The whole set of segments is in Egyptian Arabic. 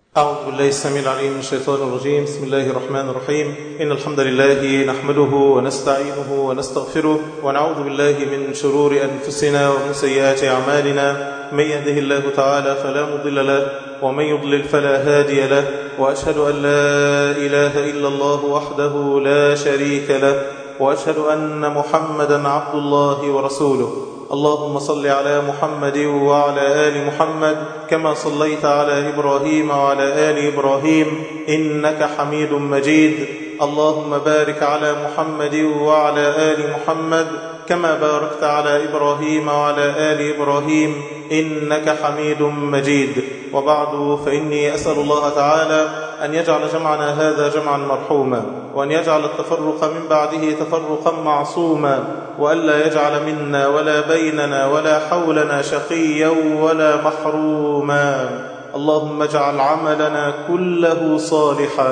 أعوذ بالله السميع العليم من الشيطان الرجيم بسم الله الرحمن الرحيم إن الحمد لله نحمده ونستعينه ونستغفره ونعوذ بالله من شرور أنفسنا ومن سيئات أعمالنا من يهده الله تعالى فلا مضل له ومن يضلل فلا هادي له وأشهد أن لا إله إلا الله وحده لا شريك له وأشهد أن محمدا عبد الله ورسوله اللهم صل على محمد وعلى آل محمد كما صليت على إبراهيم وعلى آل إبراهيم إنك حميد مجيد اللهم بارك على محمد وعلى آل محمد كما باركت على إبراهيم وعلى آل إبراهيم إنك حميد مجيد وبعد فإني أسأل الله تعالى أن يجعل جمعنا هذا جمعا مرحوما وأن يجعل التفرق من بعده تفرقا معصوما وألا يجعل منا ولا بيننا ولا حولنا شقيا ولا محروما اللهم اجعل عملنا كله صالحا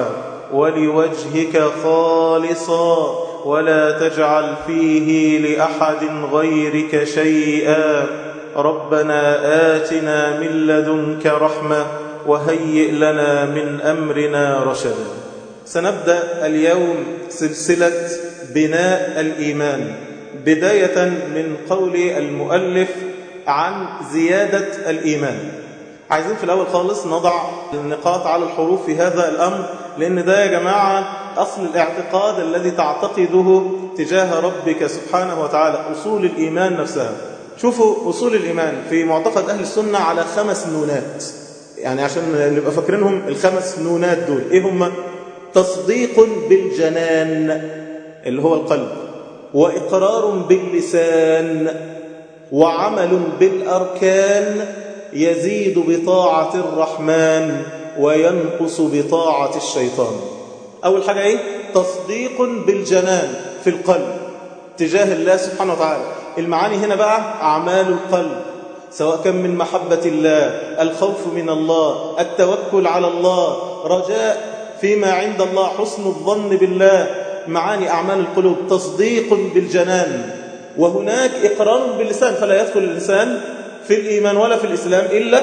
ولوجهك خالصا ولا تجعل فيه لأحد غيرك شيئا ربنا آتنا من لدنك رحمة وهيئ لنا من أمرنا رشدا سنبدأ اليوم سلسلة بناء الإيمان بداية من قول المؤلف عن زيادة الإيمان عايزين في الأول خالص نضع النقاط على الحروف في هذا الأمر لأن ده يا جماعة أصل الاعتقاد الذي تعتقده تجاه ربك سبحانه وتعالى أصول الإيمان نفسها شوفوا أصول الإيمان في معتقد أهل السنة على خمس نونات يعني عشان نبقى فاكرينهم الخمس نونات دول إيه هم تصديق بالجنان اللي هو القلب وإقرار باللسان وعمل بالأركان يزيد بطاعة الرحمن وينقص بطاعة الشيطان أول حاجة إيه؟ تصديق بالجنان في القلب تجاه الله سبحانه وتعالى المعاني هنا بقى أعمال القلب سواء كان من محبة الله الخوف من الله التوكل على الله رجاء فيما عند الله حسن الظن بالله معاني أعمال القلوب تصديق بالجنان وهناك إقرار باللسان فلا يدخل الإنسان في الإيمان ولا في الإسلام إلا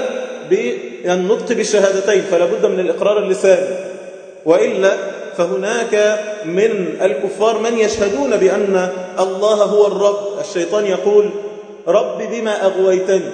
بالنطق بالشهادتين فلا بد من الإقرار اللساني وإلا فهناك من الكفار من يشهدون بأن الله هو الرب الشيطان يقول رب بما أغويتني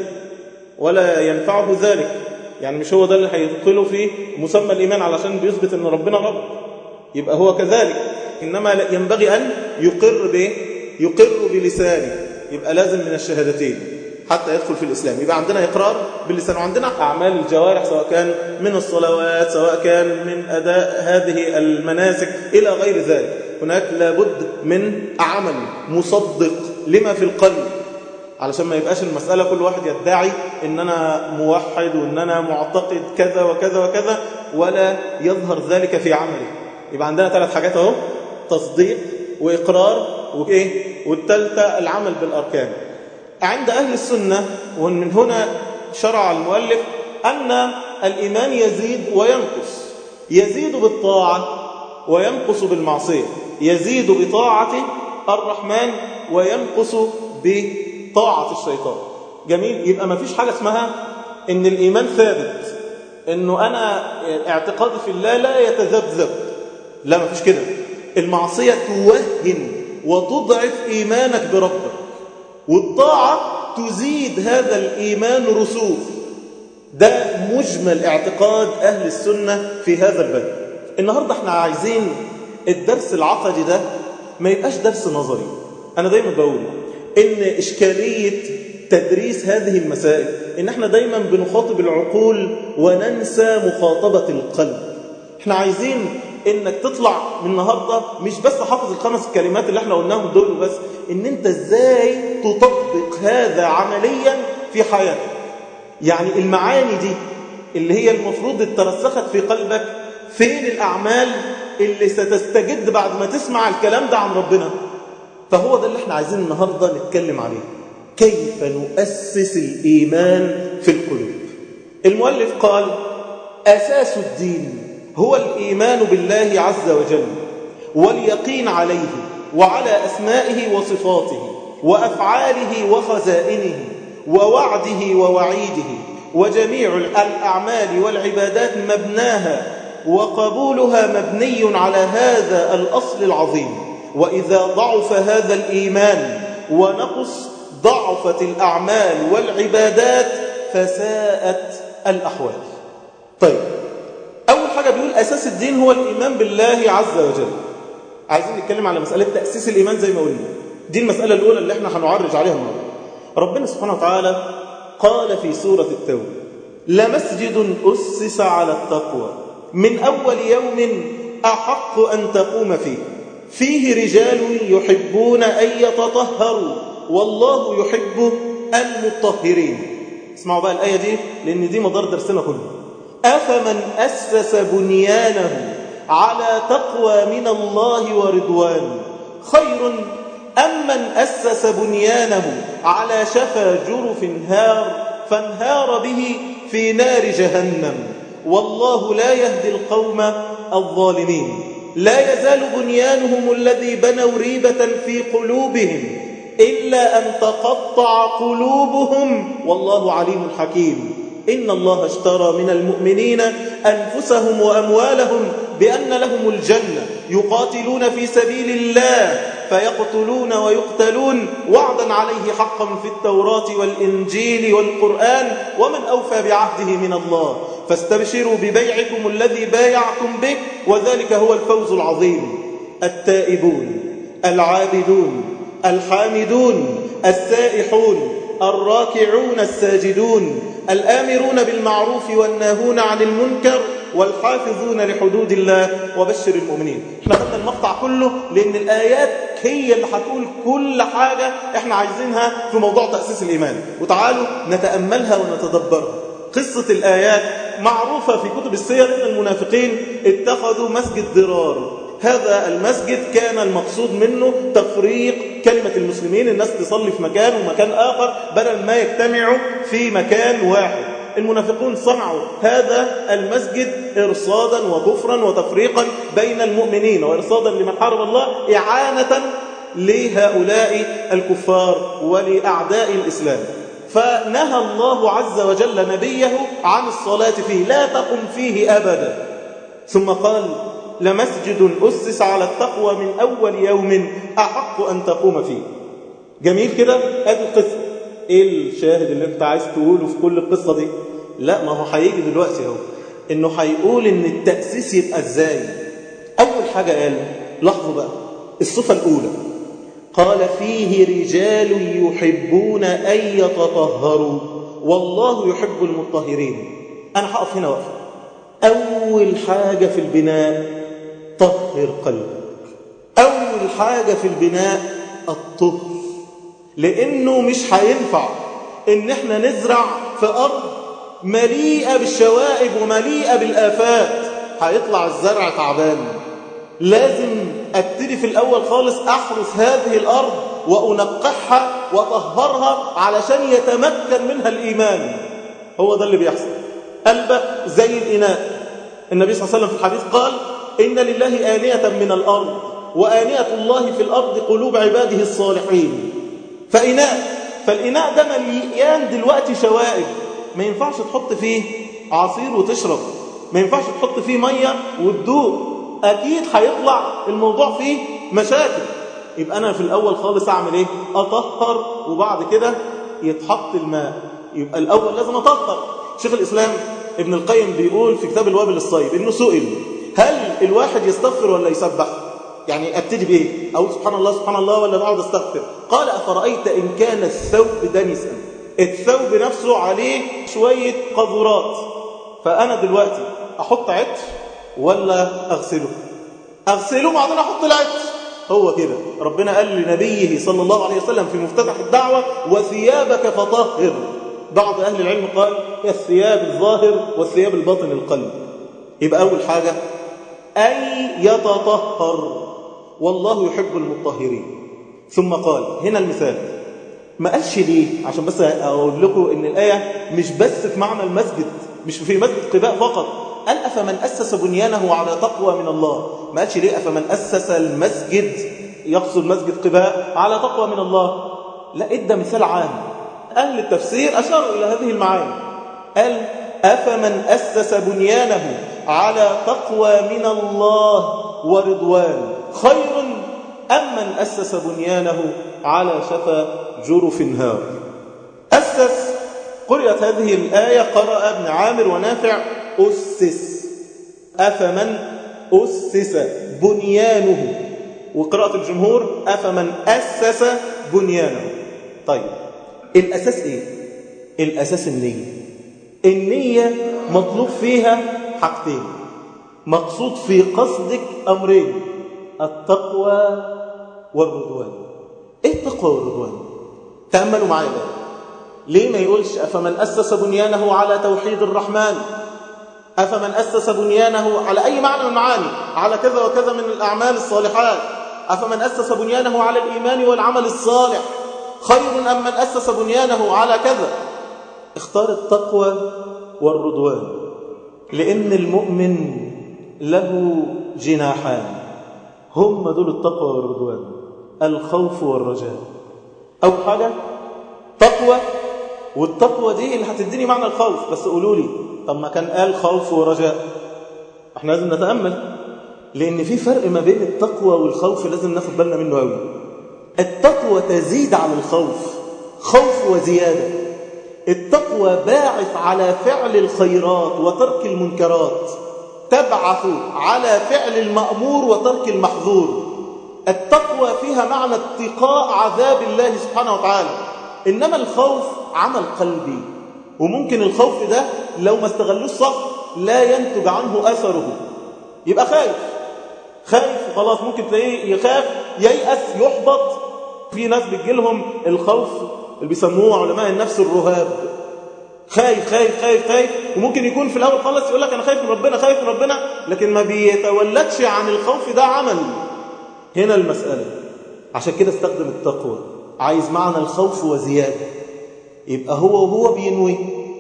ولا ينفعه ذلك يعني مش هو ده اللي هيدخله في مسمى الإيمان علشان بيثبت أن ربنا رب يبقى هو كذلك إنما ينبغي أن يقر به يقر بلسانه يبقى لازم من الشهادتين حتى يدخل في الإسلام يبقى عندنا إقرار باللسان وعندنا أعمال الجوارح سواء كان من الصلوات سواء كان من أداء هذه المناسك إلى غير ذلك هناك لابد من عمل مصدق لما في القلب علشان ما يبقاش المسألة كل واحد يدعي ان انا موحد وان انا معتقد كذا وكذا وكذا ولا يظهر ذلك في عمله يبقى عندنا ثلاث حاجات اهو تصديق واقرار وايه والثالثه العمل بالاركان عند اهل السنه ومن هنا شرع المؤلف ان الايمان يزيد وينقص يزيد بالطاعه وينقص بالمعصيه يزيد بطاعه الرحمن وينقص بطاعه الشيطان جميل يبقى ما فيش حاجه اسمها ان الايمان ثابت انه انا اعتقادي في الله لا يتذبذب لا ما فيش كده المعصيه توهن وتضعف ايمانك بربك والطاعه تزيد هذا الايمان رسوخ ده مجمل اعتقاد اهل السنه في هذا الباب النهارده احنا عايزين الدرس العقدي ده ما يبقاش درس نظري انا دايما بقول ان اشكاليه تدريس هذه المسائل ان احنا دايما بنخاطب العقول وننسى مخاطبة القلب احنا عايزين انك تطلع من النهاردة مش بس حافظ الخمس كلمات اللي احنا قلناهم دول بس ان انت ازاي تطبق هذا عمليا في حياتك يعني المعاني دي اللي هي المفروض اترسخت في قلبك فين الاعمال اللي ستستجد بعد ما تسمع الكلام ده عن ربنا فهو ده اللي احنا عايزين النهاردة نتكلم عليه كيف نؤسس الإيمان في القلوب المؤلف قال أساس الدين هو الإيمان بالله عز وجل واليقين عليه وعلى أسمائه وصفاته وأفعاله وخزائنه ووعده ووعيده وجميع الأعمال والعبادات مبناها وقبولها مبني على هذا الأصل العظيم وإذا ضعف هذا الإيمان ونقص ضعفت الأعمال والعبادات فساءت الأحوال طيب أول حاجة بيقول أساس الدين هو الإيمان بالله عز وجل عايزين نتكلم على مسألة تأسيس الإيمان زي ما قلنا دي المسألة الأولى اللي احنا هنعرج عليها النهارده ربنا سبحانه وتعالى قال في سورة التوبة لمسجد أسس على التقوى من أول يوم أحق أن تقوم فيه فيه رجال يحبون أن يتطهروا والله يحب المطهرين اسمعوا بقى الآية دي لأن دي مدار درسنا كله أفمن أسس بنيانه على تقوى من الله ورضوان خير أم من أسس بنيانه على شفا جرف هار فانهار به في نار جهنم والله لا يهدي القوم الظالمين لا يزال بنيانهم الذي بنوا ريبة في قلوبهم إلا أن تقطع قلوبهم والله عليم حكيم إن الله اشترى من المؤمنين أنفسهم وأموالهم بأن لهم الجنة يقاتلون في سبيل الله فيقتلون ويقتلون وعدا عليه حقا في التوراة والإنجيل والقرآن ومن أوفى بعهده من الله فاستبشروا ببيعكم الذي بايعتم به وذلك هو الفوز العظيم التائبون العابدون الحامدون السائحون الراكعون الساجدون الآمرون بالمعروف والناهون عن المنكر والحافظون لحدود الله وبشر المؤمنين احنا خدنا المقطع كله لأن الآيات هي اللي هتقول كل حاجة احنا عايزينها في موضوع تأسيس الإيمان وتعالوا نتأملها ونتدبرها قصة الآيات معروفة في كتب السير أن المنافقين اتخذوا مسجد ضرار هذا المسجد كان المقصود منه تفريق كلمة المسلمين الناس تصلي في مكان ومكان آخر بدل ما يجتمعوا في مكان واحد المنافقون صنعوا هذا المسجد إرصادا وكفرا وتفريقا بين المؤمنين وإرصادا لمن حارب الله إعانة لهؤلاء الكفار ولأعداء الإسلام فنهى الله عز وجل نبيه عن الصلاة فيه لا تقم فيه أبدا ثم قال لمسجد أسس على التقوى من أول يوم أحق أن تقوم فيه جميل كده هذه القصة إيه الشاهد اللي أنت عايز تقوله في كل القصة دي لا ما هو هيجي دلوقتي اهو إنه هيقول إن التأسيس يبقى إزاي أول حاجة قال لاحظوا بقى الصفة الأولى قال فيه رجال يحبون أن يتطهروا والله يحب المطهرين أنا هقف هنا وقفة أول حاجة في البناء طهر قلبك أول حاجة في البناء الطهر لأنه مش هينفع إن احنا نزرع في أرض مليئة بالشوائب ومليئة بالآفات هيطلع الزرع تعبان لازم ابتدي في الأول خالص أحرس هذه الأرض وأنقحها وأطهرها علشان يتمكن منها الإيمان هو ده اللي بيحصل قلبك زي الإناء النبي صلى الله عليه وسلم في الحديث قال إن لله آنية من الأرض وآنية الله في الأرض قلوب عباده الصالحين فإناء فالإناء ده مليان دلوقتي شوائب ما ينفعش تحط فيه عصير وتشرب ما ينفعش تحط فيه مية وتدوق أكيد هيطلع الموضوع فيه مشاكل يبقى أنا في الأول خالص أعمل إيه أطهر وبعد كده يتحط الماء يبقى الأول لازم أطهر شيخ الإسلام ابن القيم بيقول في كتاب الوابل الصيب إنه سئل هل الواحد يستغفر ولا يسبح يعني ابتدي بايه اقول سبحان الله سبحان الله ولا بقعد استغفر قال افرايت ان كان الثوب دنسا الثوب نفسه عليه شويه قذورات فانا دلوقتي احط عطر ولا اغسله اغسله وبعدين احط العطر هو كده ربنا قال لنبيه صلى الله عليه وسلم في مفتتح الدعوه وثيابك فطهر بعض اهل العلم قال هي الثياب الظاهر والثياب الباطن القلب يبقى اول حاجه أي يتطهر والله يحب المطهرين ثم قال هنا المثال ما قالش ليه عشان بس أقول لكم إن الآية مش بس في معنى المسجد مش في مسجد قباء فقط قال أفمن أسس بنيانه على تقوى من الله ما قالش ليه أفمن أسس المسجد يقصد مسجد قباء على تقوى من الله لا إدى مثال عام أهل التفسير أشاروا إلى هذه المعاني قال أفمن أسس بنيانه على تقوى من الله ورضوان خير أم من أسس بنيانه على شفا جرف هار أسس قرأت هذه الآية قرأ ابن عامر ونافع أسس أفمن أسس بنيانه وقراءة الجمهور أفمن أسس بنيانه طيب الأساس إيه؟ الأساس النية النية مطلوب فيها حاجتين مقصود في قصدك أمرين التقوى والرضوان إيه التقوى والرضوان؟ تأملوا معايا بقى ليه ما يقولش أفمن أسس بنيانه على توحيد الرحمن أفمن أسس بنيانه على أي معنى من المعاني على كذا وكذا من الأعمال الصالحات أفمن أسس بنيانه على الإيمان والعمل الصالح خير أم من أسس بنيانه على كذا اختار التقوى والرضوان لأن المؤمن له جناحان هم دول التقوى والرضوان الخوف والرجاء أو حاجة تقوى والتقوى دي اللي هتديني معنى الخوف بس قولوا لي طب ما كان قال خوف ورجاء احنا لازم نتأمل لأن في فرق ما بين التقوى والخوف لازم ناخد بالنا منه قوي التقوى تزيد على الخوف خوف وزيادة التقوى باعث على فعل الخيرات وترك المنكرات تبعث على فعل المأمور وترك المحظور التقوى فيها معنى اتقاء عذاب الله سبحانه وتعالى إنما الخوف عمل قلبي وممكن الخوف ده لو ما استغلوش صح لا ينتج عنه أثره يبقى خايف خايف خلاص ممكن تلاقيه يخاف ييأس يحبط في ناس بتجيلهم الخوف اللي بيسموه علماء النفس الرهاب خايف خايف خايف خايف وممكن يكون في الأول خالص يقول لك أنا خايف من ربنا خايف من ربنا لكن ما بيتولدش عن الخوف ده عمل هنا المسألة عشان كده استخدم التقوى عايز معنى الخوف وزيادة يبقى هو وهو بينوي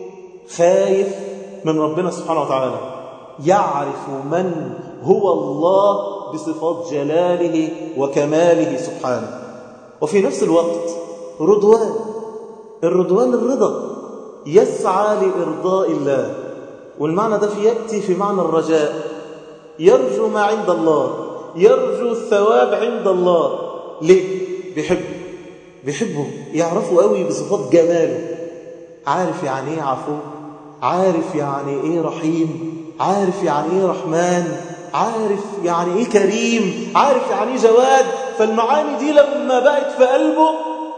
خايف من ربنا سبحانه وتعالى يعرف من هو الله بصفات جلاله وكماله سبحانه وفي نفس الوقت رضوان الرضوان الرضا يسعى لإرضاء الله والمعنى ده في يأتي في معنى الرجاء يرجو ما عند الله يرجو الثواب عند الله ليه؟ بيحبه بيحبه يعرفه قوي بصفات جماله عارف يعني ايه عفو عارف يعني ايه رحيم عارف يعني ايه رحمن عارف يعني ايه كريم عارف يعني ايه جواد فالمعاني دي لما بقت في قلبه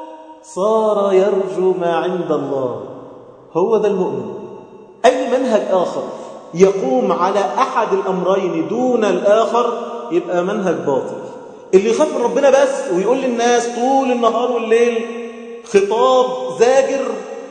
صار يرجو ما عند الله هو ده المؤمن أي منهج آخر يقوم على أحد الأمرين دون الآخر يبقى منهج باطل اللي يخاف من ربنا بس ويقول للناس طول النهار والليل خطاب زاجر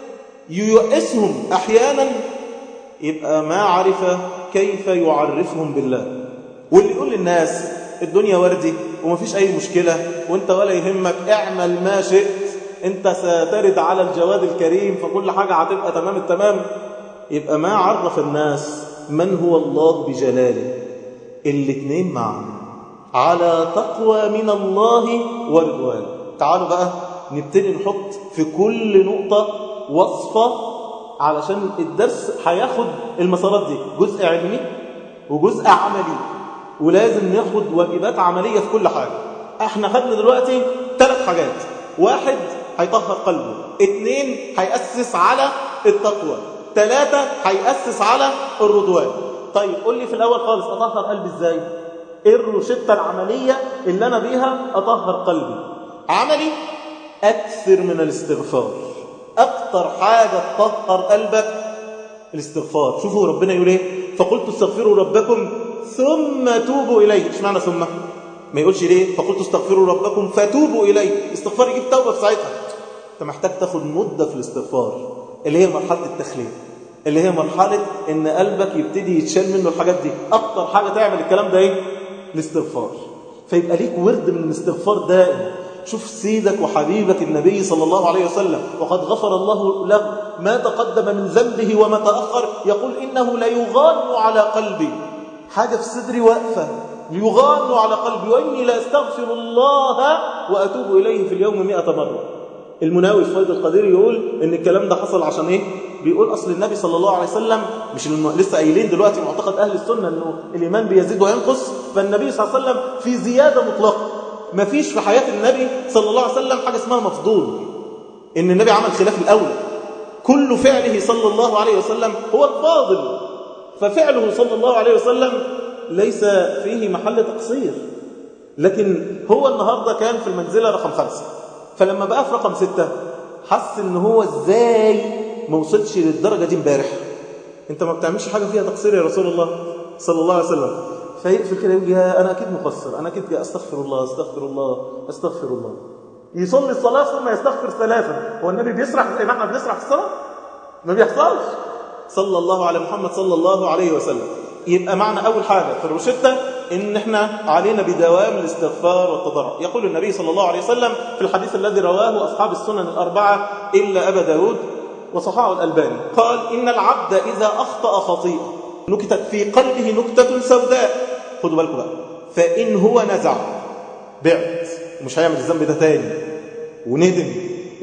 ييأسهم أحيانا يبقى ما عرف كيف يعرفهم بالله واللي يقول للناس الدنيا وردي ومفيش أي مشكلة وانت ولا يهمك اعمل ما شئت انت سترد على الجواد الكريم فكل حاجة هتبقى تمام التمام يبقى ما عرف الناس من هو الله بجلاله الاثنين معا على تقوى من الله ورضوان تعالوا بقى نبتدي نحط في كل نقطة وصفة علشان الدرس هياخد المسارات دي جزء علمي وجزء عملي ولازم ناخد واجبات عملية في كل حاجة احنا خدنا دلوقتي ثلاث حاجات واحد هيطهر قلبه اثنين هيأسس على التقوى ثلاثة هيأسس على الرضوان طيب قول لي في الأول خالص أطهر قلبي إزاي إيه الروشتة العملية اللي أنا بيها أطهر قلبي عملي أكثر من الاستغفار أكثر حاجة تطهر قلبك الاستغفار شوفوا ربنا يقول إيه فقلت استغفروا ربكم ثم توبوا إليه إيش معنى ثم ما يقولش ليه فقلت استغفروا ربكم فتوبوا إليه استغفار يجيب توبة في ساعتها انت محتاج تاخد مدة في الاستغفار اللي هي مرحلة التخليل اللي هي مرحلة ان قلبك يبتدي يتشال منه الحاجات دي اكتر حاجة تعمل الكلام ده ايه الاستغفار فيبقى ليك ورد من الاستغفار دائم شوف سيدك وحبيبك النبي صلى الله عليه وسلم وقد غفر الله له ما تقدم من ذنبه وما تأخر يقول إنه ليغان على قلبي حاجة في صدري واقفة يغان على قلبي وإني لأستغفر الله وأتوب إليه في اليوم مئة مرة المناوي في فيض القدير يقول إن الكلام ده حصل عشان إيه بيقول أصل النبي صلى الله عليه وسلم مش الم... لسه قايلين دلوقتي معتقد أهل السنة أنه الإيمان بيزيد وينقص فالنبي صلى الله عليه وسلم في زيادة مطلقة ما فيش في حياة النبي صلى الله عليه وسلم حاجة اسمها مفضول إن النبي عمل خلاف الأولى كل فعله صلى الله عليه وسلم هو الفاضل ففعله صلى الله عليه وسلم ليس فيه محل تقصير لكن هو النهاردة كان في المنزلة رقم خمسة فلما بقى في رقم ستة حس ان هو ازاي ما وصلش للدرجة دي امبارح انت ما بتعملش حاجة فيها تقصير يا رسول الله صلى الله عليه وسلم فيقفل كده يقول يا انا اكيد مقصر انا اكيد استغفر الله استغفر الله استغفر الله يصلي الصلاة ثم يستغفر ثلاثا هو النبي بيسرح زي ما احنا بنسرح في الصلاة ما بيحصلش صلى الله على محمد صلى الله عليه وسلم يبقى معنى أول حاجة في الروشتة إن إحنا علينا بدوام الاستغفار والتضرع يقول النبي صلى الله عليه وسلم في الحديث الذي رواه أصحاب السنن الأربعة إلا أبا داود وصححه الألباني قال إن العبد إذا أخطأ خطيئة نكتت في قلبه نكتة سوداء خدوا بالكم بقى فإن هو نزع بعت مش هيعمل الذنب ده تاني وندم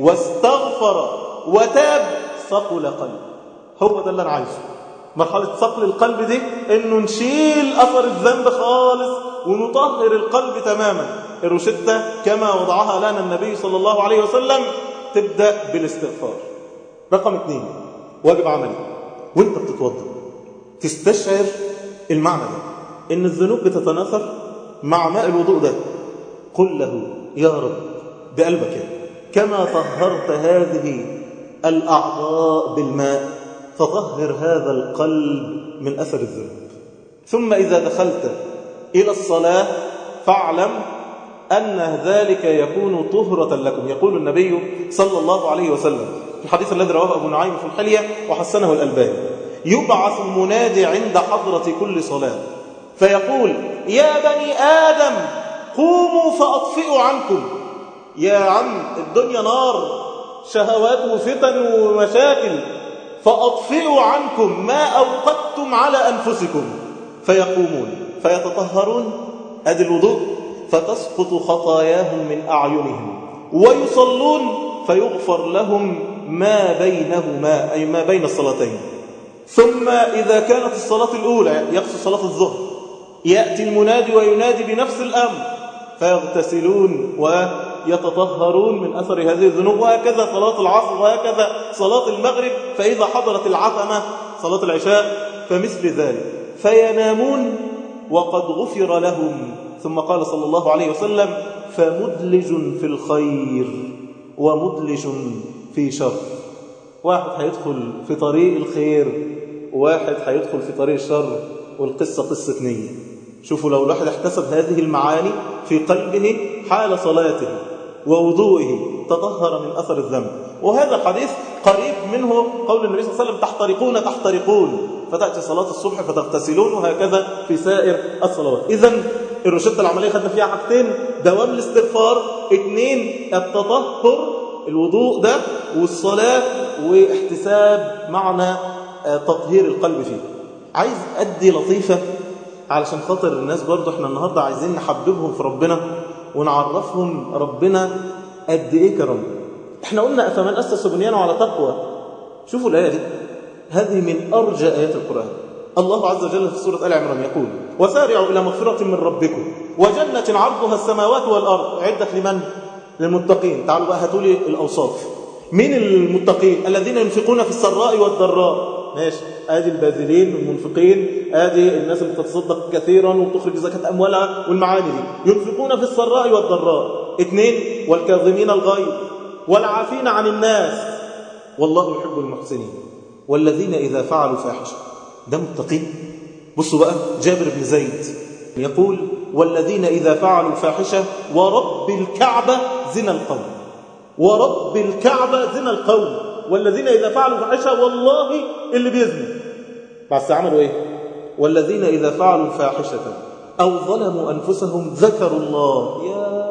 واستغفر وتاب ثقل قلبه هو ده اللي انا عايزه مرحلة صقل القلب دي انه نشيل اثر الذنب خالص ونطهر القلب تماما الروشتة كما وضعها لنا النبي صلى الله عليه وسلم تبدأ بالاستغفار رقم اثنين واجب عملي وانت بتتوضا تستشعر المعنى ده ان الذنوب بتتناثر مع ماء الوضوء ده قل له يا رب بقلبك يعني كما طهرت هذه الأعضاء بالماء فطهر هذا القلب من أثر الذنوب ثم إذا دخلت إلى الصلاة فاعلم أن ذلك يكون طهرة لكم يقول النبي صلى الله عليه وسلم في الحديث الذي رواه أبو نعيم في الحلية وحسنه الألباني يبعث منادي عند حضرة كل صلاة فيقول يا بني آدم قوموا فأطفئوا عنكم يا عم الدنيا نار شهوات وفتن ومشاكل فأطفئوا عنكم ما أوقدتم على أنفسكم فيقومون فيتطهرون أدي الوضوء فتسقط خطاياهم من أعينهم ويصلون فيغفر لهم ما بينهما أي ما بين الصلاتين ثم إذا كانت الصلاة الأولى يقصد صلاة الظهر يأتي المنادي وينادي بنفس الأمر فيغتسلون ويتطهرون من أثر هذه الذنوب وهكذا صلاة العصر وهكذا صلاة المغرب فإذا حضرت العتمة صلاة العشاء فمثل ذلك فينامون وقد غفر لهم ثم قال صلى الله عليه وسلم فمدلج في الخير ومدلج في شر واحد هيدخل في طريق الخير واحد هيدخل في طريق الشر والقصة قصة نية شوفوا لو الواحد احتسب هذه المعاني في قلبه حال صلاته ووضوئه تطهر من أثر الذنب وهذا الحديث قريب منه قول النبي صلى الله عليه وسلم تحترقون تحترقون فتأتي صلاة الصبح فتغتسلون وهكذا في سائر الصلوات إذا الروشتة العملية خدنا فيها حاجتين دوام الاستغفار اثنين التطهر الوضوء ده والصلاة واحتساب معنى تطهير القلب فيه عايز أدي لطيفة علشان خاطر الناس برضو احنا النهاردة عايزين نحببهم في ربنا ونعرفهم ربنا قد ايه كرم احنا قلنا أفمن أسس بنيانه على تقوى شوفوا الآية دي هذه من أرجى آيات القرآن الله عز وجل في سورة آل عمران يقول وسارعوا إلى مغفرة من ربكم وجنة عرضها السماوات والأرض عدة لمن؟ للمتقين تعالوا بقى هاتوا لي الأوصاف من المتقين الذين ينفقون في السراء والضراء ماشي ادي الباذلين والمنفقين ادي الناس اللي بتتصدق كثيرا وبتخرج زكاه اموالها والمعاني دي ينفقون في السراء والضراء اثنين والكاظمين الغيظ والعافين عن الناس والله يحب المحسنين والذين اذا فعلوا فاحشه ده متقين بصوا بقى جابر بن زيد يقول والذين اذا فعلوا فاحشه ورب الكعبه زنا القوم ورب الكعبه زنا القوم والذين إذا فعلوا فاحشة والله اللي بيزنوا بس عملوا إيه والذين إذا فعلوا فاحشة أو ظلموا أنفسهم ذكروا الله يا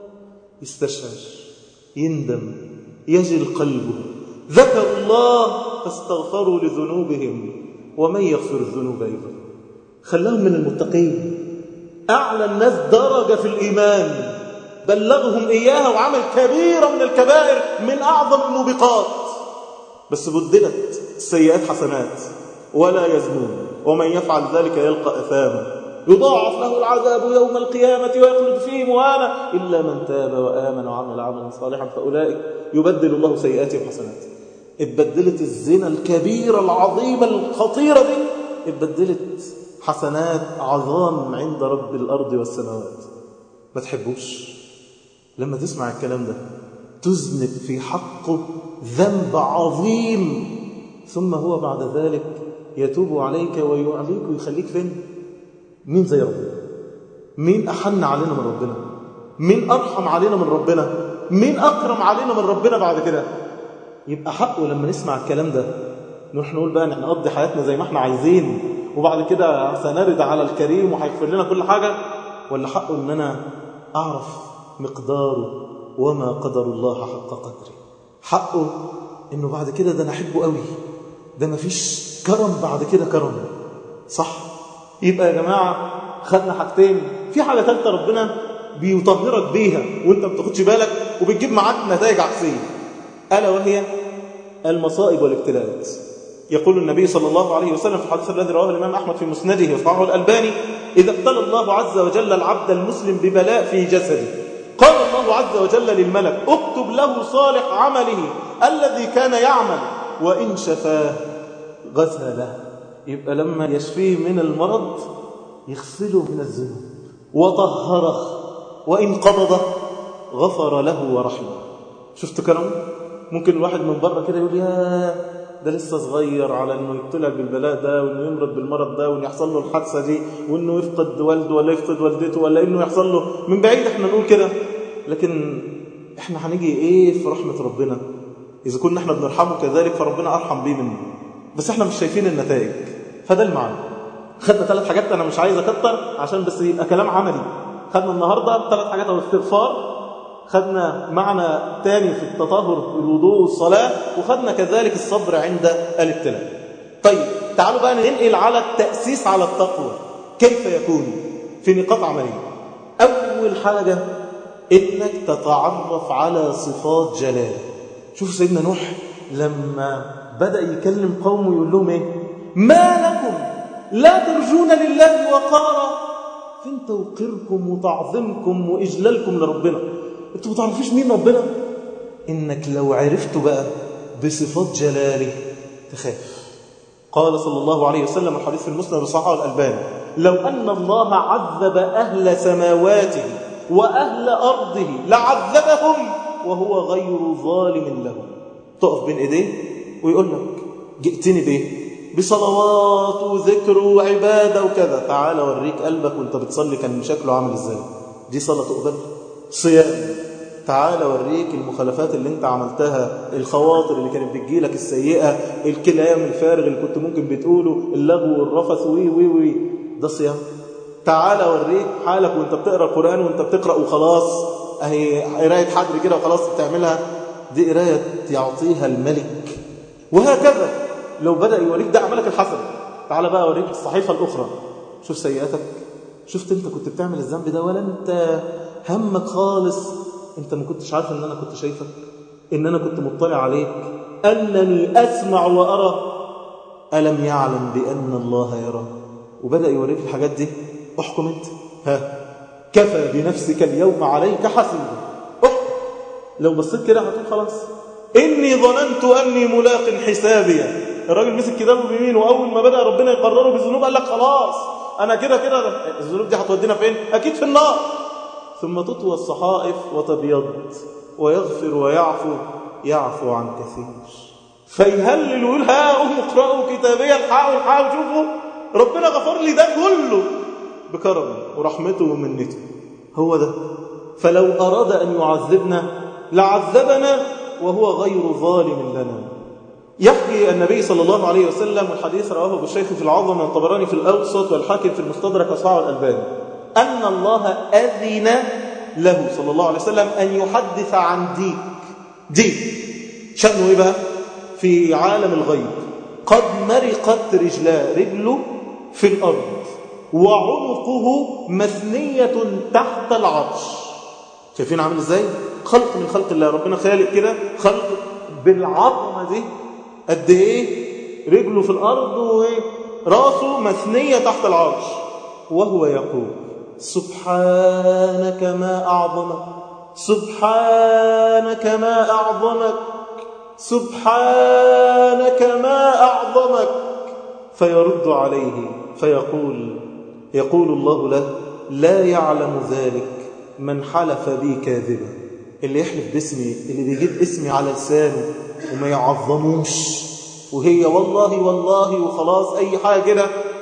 يستشعر يندم يجل قلبه ذكروا الله فاستغفروا لذنوبهم ومن يغفر الذنوب أيضا خلاهم من المتقين أعلى الناس درجة في الإيمان بلغهم إياها وعمل كبيرة من الكبائر من أعظم الموبقات بس بدلت السيئات حسنات ولا يزنون ومن يفعل ذلك يلقى أثاما يضاعف له العذاب يوم القيامة ويخلد فيه مهانا إلا من تاب وآمن وعمل عملا صالحا فأولئك يبدل الله سيئاتهم حسنات اتبدلت الزنا الكبيرة العظيمة الخطيرة دي اتبدلت حسنات عظام عند رب الأرض والسماوات ما تحبوش لما تسمع الكلام ده تذنب في حقه ذنب عظيم ثم هو بعد ذلك يتوب عليك ويعليك ويخليك فين مين زي ربنا مين أحن علينا من ربنا مين أرحم علينا من ربنا مين أكرم علينا من ربنا بعد كده يبقى حقه لما نسمع الكلام ده نروح نقول بقى ان نقضي حياتنا زي ما احنا عايزين وبعد كده سنرد على الكريم وهيغفر لنا كل حاجة ولا حقه ان انا اعرف مقداره وما قدر الله حق قدره حقه انه بعد كده ده انا احبه قوي ده مفيش كرم بعد كده كرم صح يبقى يا جماعة خدنا حاجتين في حاجة ثالثة ربنا بيطهرك بيها وانت ما بتاخدش بالك وبتجيب معاك نتائج عكسية ألا وهي المصائب والابتلاءات يقول النبي صلى الله عليه وسلم في الحديث الذي رواه الإمام أحمد في مسنده وصححه الألباني إذا ابتلى الله عز وجل العبد المسلم ببلاء في جسده قال الله عز وجل للملك اكتب له صالح عمله الذي كان يعمل وإن شفاه غسله يبقى لما يشفيه من المرض يغسله من الذنوب وطهره وإن قبضه غفر له ورحمه شفت كلامه ممكن الواحد من بره كده يقول يا ده لسه صغير على انه يبتلى بالبلاء ده وانه يمرض بالمرض ده وانه يحصل له الحادثه دي وانه يفقد والده ولا يفقد والدته ولا انه يحصل له من بعيد احنا نقول كده لكن احنا هنيجي ايه في رحمه ربنا اذا كنا احنا بنرحمه كذلك فربنا ارحم بيه منه بس احنا مش شايفين النتائج فده المعنى خدنا ثلاث حاجات انا مش عايز اكتر عشان بس يبقى كلام عملي خدنا النهارده ثلاث حاجات او استغفار خدنا معنى تاني في التطهر الوضوء والصلاة وخدنا كذلك الصبر عند الابتلاء طيب تعالوا بقى ننقل على التأسيس على التقوى كيف يكون في نقاط عملية أول حاجة إنك تتعرف على صفات جلال شوف سيدنا نوح لما بدأ يكلم قومه يقول لهم إيه ما لكم لا ترجون لله وقارا فين توقيركم وتعظيمكم وإجلالكم لربنا انتوا ما تعرفوش مين ربنا انك لو عرفت بقى بصفات جلاله تخاف قال صلى الله عليه وسلم الحديث في المسند وصححه الألباني لو أن الله عذب أهل سماواته وأهل أرضه لعذبهم وهو غير ظالم لهم تقف بين إيديه ويقول لك جئتني بإيه بصلوات وذكر وعبادة وكذا تعال أوريك قلبك وانت بتصلي كان شكله عامل ازاي دي صلاة تقبل صيام تعال اوريك المخالفات اللي انت عملتها الخواطر اللي كانت بتجيلك السيئة الكلام الفارغ اللي كنت ممكن بتقوله اللغو والرفث وي وي وي ده صيام تعال اوريك حالك وانت بتقرا القرآن وانت بتقرا وخلاص اهي قرايه حدر كده وخلاص بتعملها دي قرايه يعطيها الملك وهكذا لو بدا يوريك ده اعمالك الحسنه تعال بقى اوريك الصحيفه الاخرى شوف سيئاتك شفت انت كنت بتعمل الذنب ده ولا انت همك خالص انت ما كنتش عارف ان انا كنت شايفك ان انا كنت مطلع عليك انني اسمع وارى الم يعلم بان الله يرى وبدا يوريك الحاجات دي احكم انت ها كفى بنفسك اليوم عليك حسيبا احكم لو بصيت كده هتقول خلاص اني ظننت اني ملاق حسابيا الراجل مسك كتابه بيمين واول ما بدا ربنا يقرره بالذنوب قال لك خلاص انا كده كده الذنوب دي هتودينا فين اكيد في النار ثم تطوى الصحائف وتبيض ويغفر ويعفو يعفو عن كثير فيهلل ويقول ها أم اقرأوا كتابي الحقوا الحقوا شوفوا ربنا غفر لي ده كله بكرمه ورحمته ومنته هو ده فلو أراد أن يعذبنا لعذبنا وهو غير ظالم لنا يحكي النبي صلى الله عليه وسلم والحديث رواه ابو الشيخ في العظم والطبراني في الأوسط والحاكم في المستدرك وصححه الألباني أن الله أذن له صلى الله عليه وسلم أن يحدث عن ديك ديك شأنه إيه بقى في عالم الغيب قد مرقت رجلاه رجله في الأرض وعنقه مثنية تحت العرش شايفين عامل ازاي خلق من خلق الله ربنا خالق كده خلق بالعظمة دي قد ايه رجله في الارض وراسه مثنيه تحت العرش وهو يقول سبحانك ما اعظمك سبحانك ما اعظمك سبحانك ما اعظمك فيرد عليه فيقول يقول الله له لا يعلم ذلك من حلف بي كاذبا اللي يحلف باسمي اللي بيجيب اسمي على لسانه وما يعظموش وهي والله والله وخلاص أي حاجة كده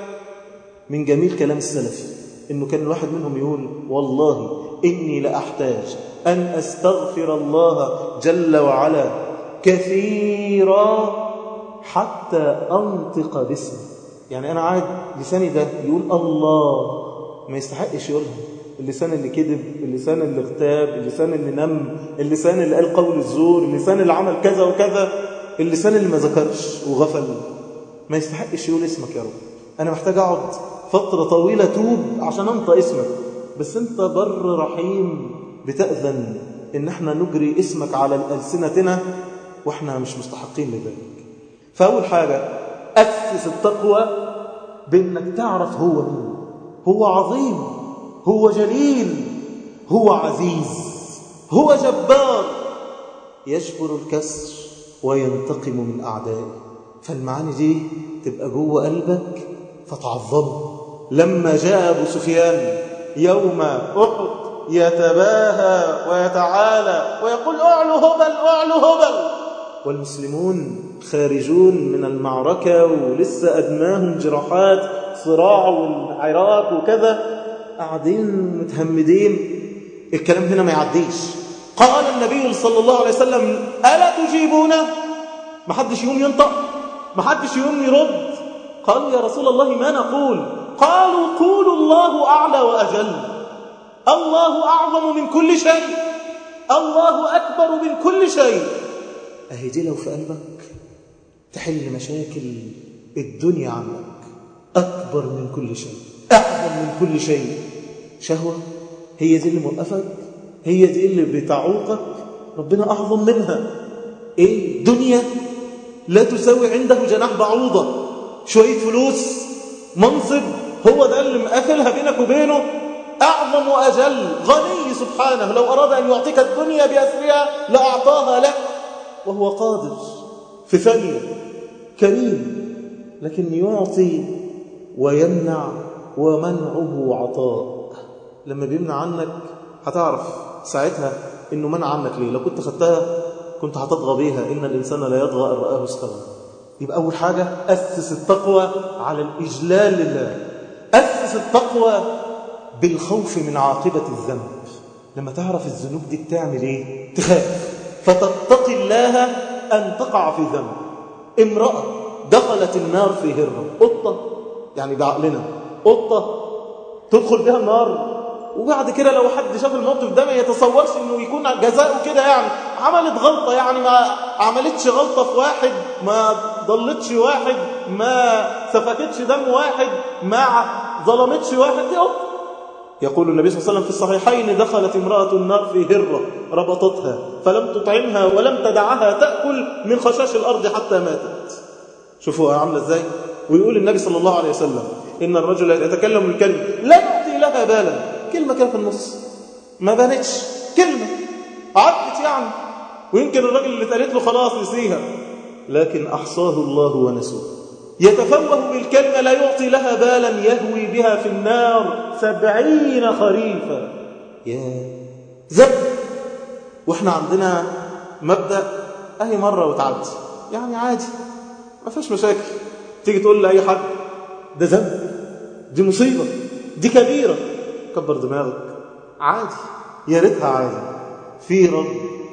من جميل كلام السلف إنه كان الواحد منهم يقول والله إني لأحتاج أن أستغفر الله جل وعلا كثيرا حتى أنطق باسمه يعني أنا قاعد لساني ده يقول الله ما يستحقش يقولها اللسان اللي كذب اللسان اللي اغتاب اللسان اللي نم اللسان اللي قال قول الزور اللسان اللي عمل كذا وكذا اللسان اللي ما ذكرش وغفل ما يستحقش يقول اسمك يا رب انا محتاج اقعد فتره طويله توب عشان انطق اسمك بس انت بر رحيم بتاذن ان احنا نجري اسمك على السنتنا واحنا مش مستحقين لذلك فاول حاجه اسس التقوى بانك تعرف هو مين هو عظيم هو جليل هو عزيز هو جبار يجبر الكسر وينتقم من أعدائه فالمعاني دي تبقى جوه قلبك فتعظمه لما جاء أبو سفيان يوم أحد يتباهى ويتعالى ويقول أعلو هبل أعلو هبل والمسلمون خارجون من المعركة ولسه أدناهم جراحات صراع والعراق وكذا قاعدين متهمدين الكلام هنا ما يعديش قال النبي صلى الله عليه وسلم ألا تجيبونه ما حدش يوم ينطق ما حدش يوم يرد قالوا يا رسول الله ما نقول قالوا قولوا الله أعلى وأجل الله أعظم من كل شيء الله أكبر من كل شيء أهي دي لو في قلبك تحل مشاكل الدنيا عنك أكبر من كل شيء أعظم من كل شيء شهوة هي دي اللي موقفك هي دي اللي بتعوقك ربنا أعظم منها إيه دنيا لا تساوي عنده جناح بعوضة شوية فلوس منصب هو ده اللي مقفلها بينك وبينه أعظم وأجل غني سبحانه لو أراد أن يعطيك الدنيا بأسرها لأعطاها لك وهو قادر في ثانية كريم لكن يعطي ويمنع ومنعه عطاء لما بيمنع عنك هتعرف ساعتها انه منع عنك ليه لو كنت خدتها كنت هتطغى بيها ان الانسان لا يطغى ان رآه استغنى يبقى اول حاجه اسس التقوى على الاجلال لله اسس التقوى بالخوف من عاقبه الذنب لما تعرف الذنوب دي بتعمل ايه تخاف فتتقي الله ان تقع في ذنب امراه دخلت النار في هره قطه يعني بعقلنا قطه تدخل بها النار وبعد كده لو حد شاف الموقف ده ما يتصورش انه يكون جزاؤه كده يعني عملت غلطه يعني ما عملتش غلطه في واحد ما ضلتش واحد ما سفكتش دم واحد ما ظلمتش واحد دي قطه يقول النبي صلى الله عليه وسلم في الصحيحين دخلت امرأة النار في هرة ربطتها فلم تطعمها ولم تدعها تأكل من خشاش الأرض حتى ماتت شوفوا عاملة ازاي ويقول النبي صلى الله عليه وسلم إن الرجل يتكلم الكلمة لا يعطي لها بالا كلمة كده في النص ما بانتش كلمة عدت يعني ويمكن الراجل اللي اتقالت له خلاص نسيها لكن أحصاه الله ونسوه يتفوه بالكلمة لا يعطي لها بالا يهوي بها في النار سبعين خريفا يا زب واحنا عندنا مبدأ اهي مرة وتعدي يعني عادي ما فيش مشاكل تيجي تقول لأي حد ده ذنب دي مصيبة دي كبيرة كبر دماغك عادي يا ريتها عادي في رب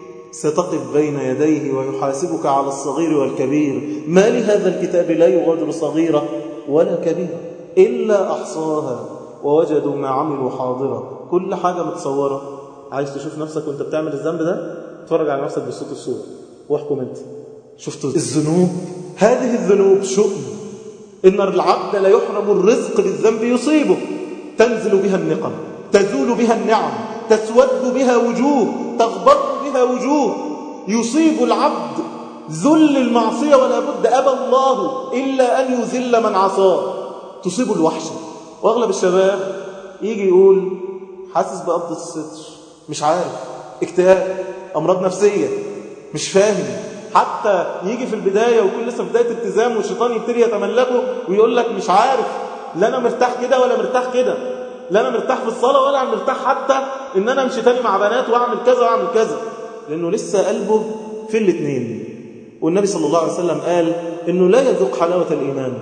ستقف بين يديه ويحاسبك على الصغير والكبير ما لهذا الكتاب لا يغادر صغيرة ولا كبيرة إلا أحصاها ووجدوا ما عملوا حاضرة كل حاجة متصورة عايز تشوف نفسك وانت بتعمل الذنب ده اتفرج على نفسك بالصوت الصورة واحكم انت شفتوا الذنوب هذه الذنوب شؤم إن العبد لا يحرم الرزق بالذنب يصيبه تنزل بها النقم تزول بها النعم تسود بها وجوه تغبر بها وجوه يصيب العبد ذل المعصية ولا بد أبى الله إلا أن يذل من عصاه تصيبه الوحشة وأغلب الشباب يجي يقول حاسس بقبضة الستر مش عارف اكتئاب أمراض نفسية مش فاهم حتى يجي في البداية ويكون لسه في بداية التزام والشيطان يبتدي يتملكه ويقول لك مش عارف لا أنا مرتاح كده ولا مرتاح كده لا أنا مرتاح في الصلاة ولا أنا مرتاح حتى إن أنا أمشي تاني مع بنات وأعمل كذا وأعمل كذا لأنه لسه قلبه في الاثنين والنبي صلى الله عليه وسلم قال إنه لا يذوق حلاوة الإيمان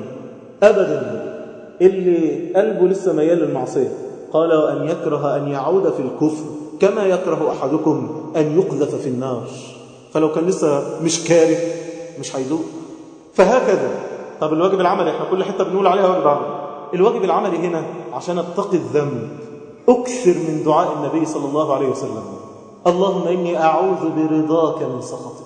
أبدا اللي قلبه لسه ميال للمعصية قال وأن يكره أن يعود في الكفر كما يكره أحدكم أن يقذف في النار فلو كان لسه مش كاره مش هيذوق فهكذا طب الواجب العملي احنا كل حته بنقول عليها واجب عملي الواجب العملي هنا عشان اتقي الذنب اكثر من دعاء النبي صلى الله عليه وسلم اللهم اني اعوذ برضاك من سخطك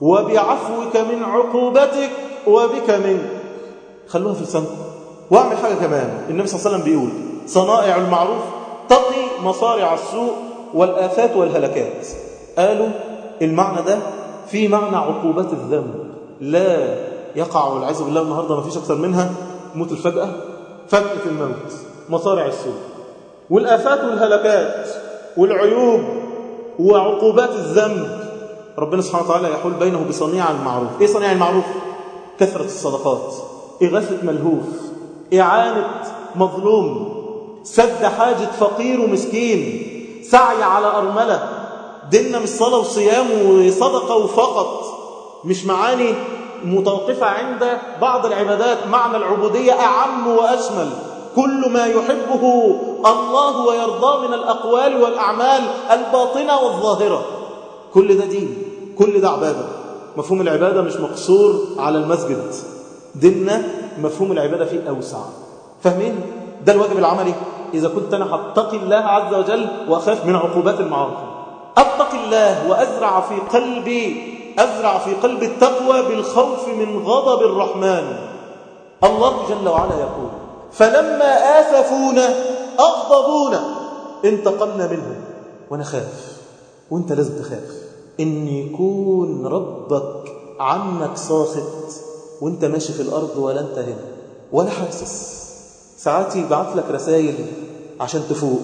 وبعفوك من عقوبتك وبك منك خلوها في لسانكم واعمل حاجه كمان النبي صلى الله عليه وسلم بيقول صنائع المعروف تقي مصارع السوء والآفات والهلكات قالوا المعنى ده في معنى عقوبات الذنب لا يقع والعياذ بالله النهارده ما فيش اكثر منها موت الفجأة فجأة الموت مصارع السوء والآفات والهلكات والعيوب وعقوبات الذنب ربنا سبحانه وتعالى يحول بينه بصنيع المعروف ايه صنيع المعروف كثرة الصدقات إغاثة ملهوف إعانة مظلوم سد حاجة فقير ومسكين سعي على أرملة ديننا مش صلاة وصيام وصدقة وفقط مش معاني متوقفة عند بعض العبادات معنى العبودية أعم وأشمل كل ما يحبه الله ويرضاه من الأقوال والأعمال الباطنة والظاهرة كل ده دين كل ده عبادة مفهوم العبادة مش مقصور على المسجد ديننا مفهوم العبادة فيه أوسع فاهمين؟ ده الواجب العملي إذا كنت أنا هتقي الله عز وجل وأخاف من عقوبات المعاصي أتقي الله وأزرع في قلبي أزرع في قلب التقوى بالخوف من غضب الرحمن الله جل وعلا يقول فلما آسفونا أغضبونا انتقمنا منهم وأنا خاف وانت لازم تخاف ان يكون ربك عنك ساخط وانت ماشي في الارض ولا انت هنا ولا حاسس ساعات يبعت لك رسائل عشان تفوق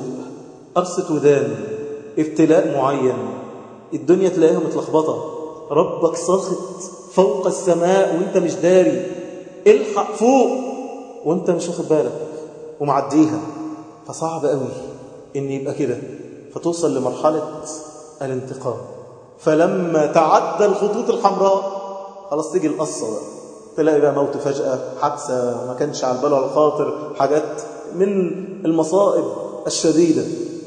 قرصة ودان ابتلاء معين الدنيا تلاقيها متلخبطة ربك ساخط فوق السماء وانت مش داري الحق فوق وانت مش واخد بالك ومعديها فصعب قوي ان يبقى كده فتوصل لمرحلة الانتقام فلما تعدى الخطوط الحمراء خلاص تيجي القصة بقى تلاقي بقى موت فجأة حادثة ما كانش على البال ولا خاطر حاجات من المصائب الشديدة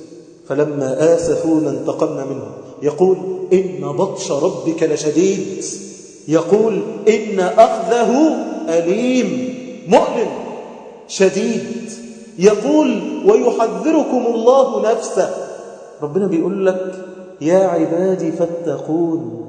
فلما آسفونا انتقمنا منهم يقول إن بطش ربك لشديد يقول إن أخذه أليم مؤلم شديد يقول ويحذركم الله نفسه ربنا بيقول لك يا عبادي فاتقون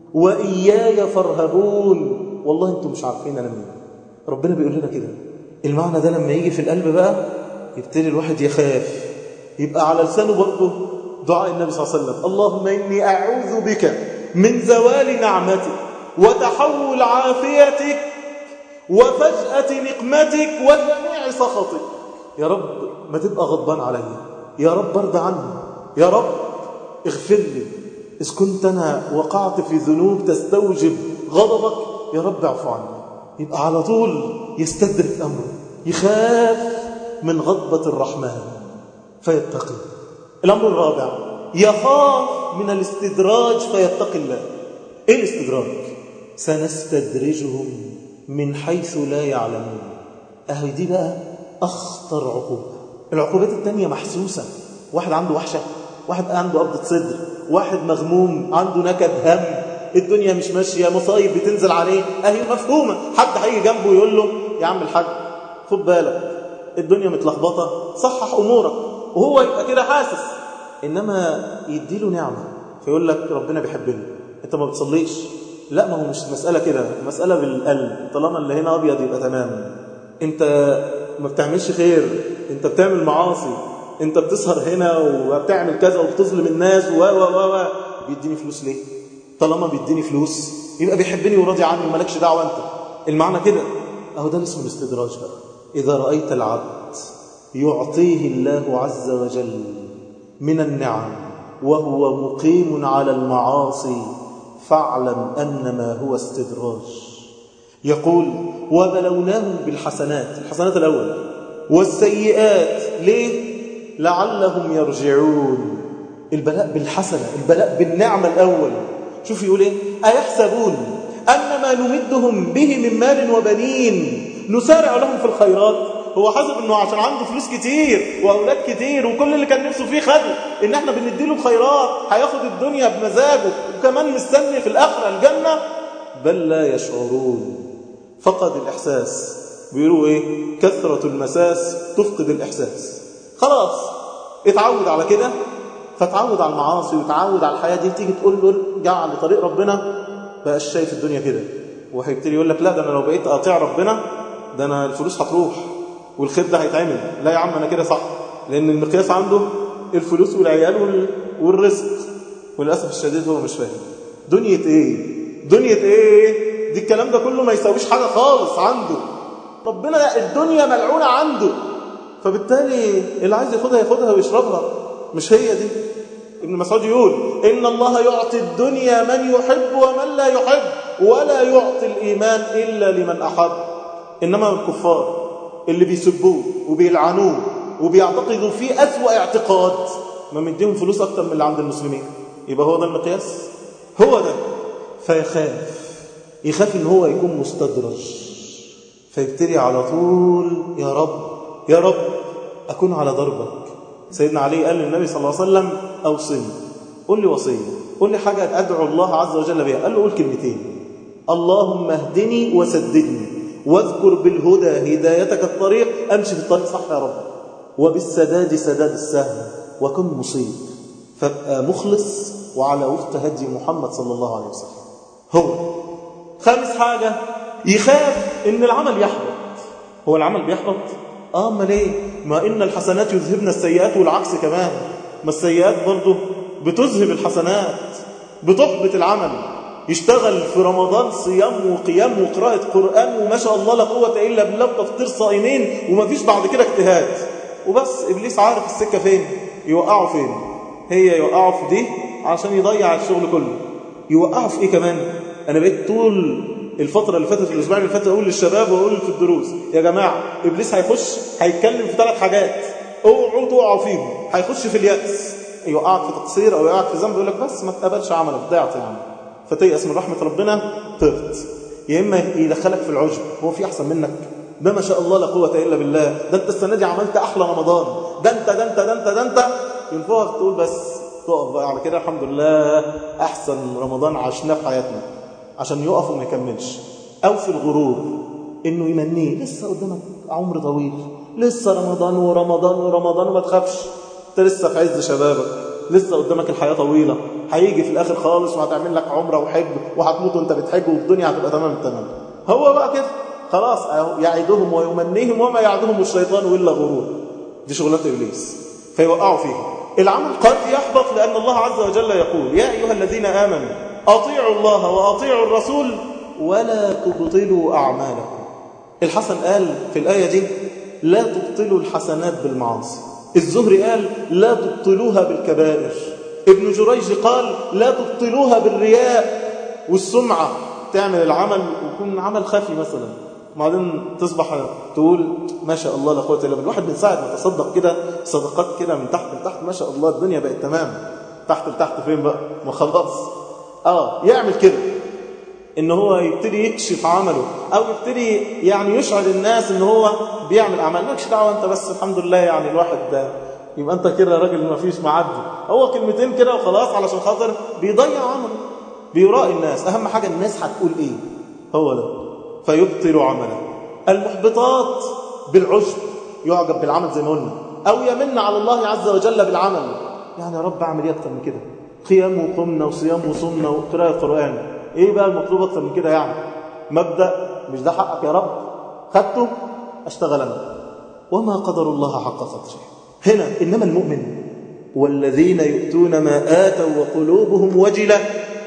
وإياي فارهبون والله انتم مش عارفين أنا مين ربنا بيقول لنا كده المعنى ده لما يجي في القلب بقى يبتدي الواحد يخاف يبقى على لسانه برضه دعاء النبي صلى الله عليه وسلم اللهم إني أعوذ بك من زوال نعمتك وتحول عافيتك وفجأة نقمتك وجميع سخطك يا رب ما تبقى غضبان عليا يا رب ارضى عني يا رب اغفر لي إذ كنت أنا وقعت في ذنوب تستوجب غضبك يا رب اعفو عني يبقى على طول يستدرك أمره يخاف من غضبة الرحمن فيتقي الأمر الرابع يخاف من الاستدراج فيتقي الله إيه الاستدراج؟ سنستدرجهم من حيث لا يعلمون أهي دي بقى أخطر عقوبة العقوبات التانية محسوسة واحد عنده وحشة واحد عنده قبضة صدر واحد مغموم عنده نكد هم الدنيا مش ماشية مصايب بتنزل عليه أهي مفهومة حد هيجي جنبه يقول له يا عم الحاج خد بالك الدنيا متلخبطة صحح أمورك وهو يبقى كده حاسس إنما يديله نعمة فيقول لك ربنا بيحبني أنت ما بتصليش لا ما هو مش مسألة كده مسألة بالقلب طالما اللي هنا أبيض يبقى تمام أنت ما بتعملش خير أنت بتعمل معاصي أنت بتسهر هنا وبتعمل كذا وبتظلم الناس و و و بيديني فلوس ليه طالما بيديني فلوس يبقى بيحبني وراضي عني ومالكش دعوة أنت المعنى كده أهو ده اسمه الاستدراج بقى إذا رأيت العبد يعطيه الله عز وجل من النعم وهو مقيم على المعاصي فاعلم أنما هو استدراج يقول وبلوناهم بالحسنات الحسنات الأول والسيئات ليه؟ لعلهم يرجعون البلاء بالحسنة البلاء بالنعمة الأول شوف يقول ايه أيحسبون أن ما نمدهم به من مال وبنين نسارع لهم في الخيرات هو حاسب انه عشان عنده فلوس كتير واولاد كتير وكل اللي كان نفسه فيه خده ان احنا بنديله الخيرات هياخد الدنيا بمزاجه وكمان مستني في الاخره الجنه بل لا يشعرون فقد الاحساس بيقولوا ايه كثره المساس تفقد الاحساس خلاص اتعود على كده فتعود على المعاصي وتعود على الحياه دي تيجي تقول له ارجع لطريق ربنا بقاش شايف الدنيا كده وهيبتدي يقول لك لا ده انا لو بقيت اطيع ربنا ده انا الفلوس هتروح والخير ده هيتعمل لا يا عم انا كده صح لان المقياس عنده الفلوس والعيال وال... والرزق وللاسف الشديد هو مش فاهم دنيا ايه دنيا ايه دي الكلام ده كله ما يساويش حاجه خالص عنده ربنا الدنيا ملعونه عنده فبالتالي اللي عايز ياخدها ياخدها ويشربها مش هي دي ابن مسعود يقول إن الله يعطي الدنيا من يحب ومن لا يحب ولا يعطي الإيمان إلا لمن أحب إنما الكفار اللي بيسبوه وبيلعنوه وبيعتقدوا فيه أسوأ اعتقاد ما مديهم فلوس أكتر من اللي عند المسلمين يبقى هو ده المقياس هو ده فيخاف يخاف إن هو يكون مستدرج فيبتدي على طول يا رب يا رب أكون على ضربك سيدنا علي قال للنبي صلى الله عليه وسلم أوصني قل لي وصية قل لي حاجة أدعو الله عز وجل بها قال له قول كلمتين اللهم اهدني وسددني واذكر بالهدى هدايتك الطريق أمشي في الطريق صح يا رب وبالسداد سداد السهم وكن مصيب فابقى مخلص وعلى وفق هدي محمد صلى الله عليه وسلم هو خامس حاجة يخاف ان العمل يحبط هو العمل بيحبط اه امال ايه ما ان الحسنات يذهبن السيئات والعكس كمان ما السيئات برضه بتذهب الحسنات بتحبط العمل يشتغل في رمضان صيام وقيام وقراءة قرآن وما شاء الله لا قوة إلا بالله بتفطير صائمين ومفيش بعد كده اجتهاد وبس إبليس عارف السكة فين يوقعه فين هي يوقعه في دي عشان يضيع الشغل كله يوقعه في إيه كمان أنا بقيت طول الفترة اللي فاتت الأسبوع اللي فات أقول للشباب وأقول في الدروس يا جماعة إبليس هيخش هيتكلم في ثلاث حاجات اوعوا تقعوا فيهم هيخش في اليأس يوقعك في تقصير أو يوقعك في ذنب يقول لك بس ما تقبلش عملك ضيعت يعني فتيأس من رحمة ربنا طرت يا إما يدخلك في العجب هو في أحسن منك ده ما شاء الله لا قوة إلا بالله ده أنت السنة دي عملت أحلى رمضان ده أنت ده أنت ده أنت ده أنت ينفعك تقول بس تقف بقى على كده الحمد لله أحسن رمضان عشناه في حياتنا عشان يقف وما يكملش أو في الغرور إنه يمنيه لسه قدامك عمر طويل لسه رمضان ورمضان ورمضان وما تخافش أنت لسه في عز شبابك لسه قدامك الحياة طويلة هيجي في الآخر خالص وهتعمل لك عمرة وحج وهتموت وانت بتحج والدنيا هتبقى تمام تمام هو بقى كده خلاص يعدهم ويمنيهم وما يعدهم الشيطان إلا غرور دي شغلات إبليس فيوقعوا فيه العمل قد يحبط لأن الله عز وجل يقول يا أيها الذين آمنوا أطيعوا الله وأطيعوا الرسول ولا تبطلوا أعمالكم الحسن قال في الآية دي لا تبطلوا الحسنات بالمعاصي الزهري قال لا تبطلوها بالكبائر ابن جريج قال لا تبطلوها بالرياء والسمعة تعمل العمل ويكون عمل خفي مثلا وبعدين تصبح تقول ما شاء الله لا قوه الا بالله الواحد من ساعه ما تصدق كده صدقات كده من تحت لتحت ما شاء الله الدنيا بقت تمام تحت لتحت فين بقى ما خلاص اه يعمل كده ان هو يبتدي يكشف عمله او يبتدي يعني يشعر الناس ان هو بيعمل اعمال مالكش دعوه انت بس الحمد لله يعني الواحد ده يبقى انت كده راجل ما فيش معدي هو كلمتين كده وخلاص علشان خاطر بيضيع عمله بيرائي الناس اهم حاجه الناس هتقول ايه هو ده فيبطل عمله المحبطات بالعجب يعجب بالعمل زي ما قلنا او يمن على الله عز وجل بالعمل يعني يا رب اعمل ايه اكتر من كده قيام وقمنا وصيام وصمنا وقراءه قران ايه بقى المطلوب اكتر من كده يعني مبدا مش ده حقك يا رب خدته اشتغل انا وما قدر الله حق قدره هنا انما المؤمن والذين يؤتون ما اتوا وقلوبهم وجله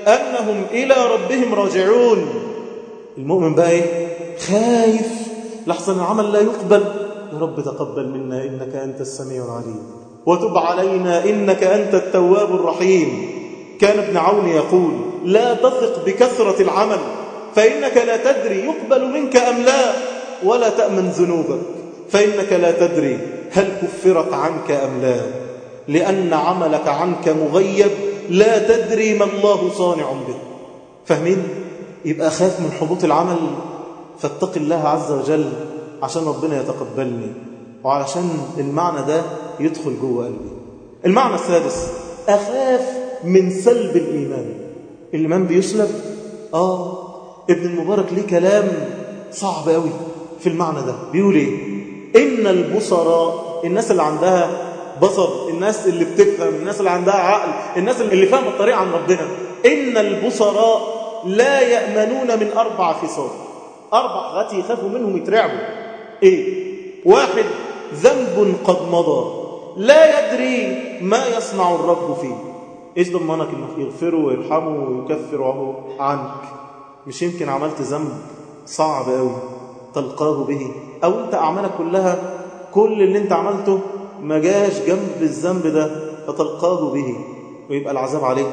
أنهم إلى ربهم راجعون المؤمن بقى إيه؟ خايف لحسن العمل لا يقبل يا رب تقبل منا إنك أنت السميع العليم وتب علينا إنك أنت التواب الرحيم كان ابن عون يقول لا تثق بكثرة العمل فإنك لا تدري يقبل منك أم لا ولا تأمن ذنوبك فإنك لا تدري هل كفرت عنك أم لا لأن عملك عنك مغيب لا تدري ما الله صانع به فاهمين؟ يبقى خاف من حبوط العمل فاتق الله عز وجل عشان ربنا يتقبلني وعلشان المعنى ده يدخل جوه قلبي المعنى السادس أخاف من سلب الإيمان الإيمان بيسلب آه ابن المبارك ليه كلام صعب قوي في المعنى ده بيقول ايه إن البصراء الناس اللي عندها بصر الناس اللي بتفهم الناس اللي عندها عقل الناس اللي فاهمه الطريق عن ربنا إن البصراء لا يأمنون من أربع خصال أربع حاجات يخافوا منهم يترعبوا إيه واحد ذنب قد مضى لا يدري ما يصنع الرب فيه إيش ضمنك إنه يغفره ويرحمه ويكفره عنك مش يمكن عملت ذنب صعب قوي تلقاه به أو أنت أعمالك كلها كل اللي أنت عملته ما جاش جنب الذنب ده فتلقاه به ويبقى العذاب عليه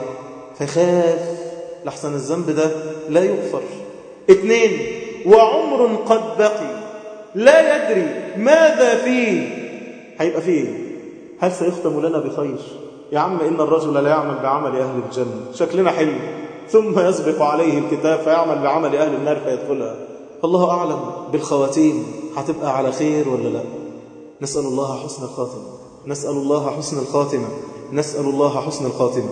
فخاف لحسن الذنب ده لا يغفر اثنين وعمر قد بقي لا يدري ماذا فيه هيبقى فيه هل سيختم لنا بخير يا عم إن الرجل لا يعمل بعمل أهل الجنة شكلنا حلو ثم يسبق عليه الكتاب فيعمل بعمل أهل النار فيدخلها فالله أعلم بالخواتيم هتبقى على خير ولا لا نسأل الله حسن الخاتمة نسأل الله حسن الخاتمة نسأل الله حسن الخاتمة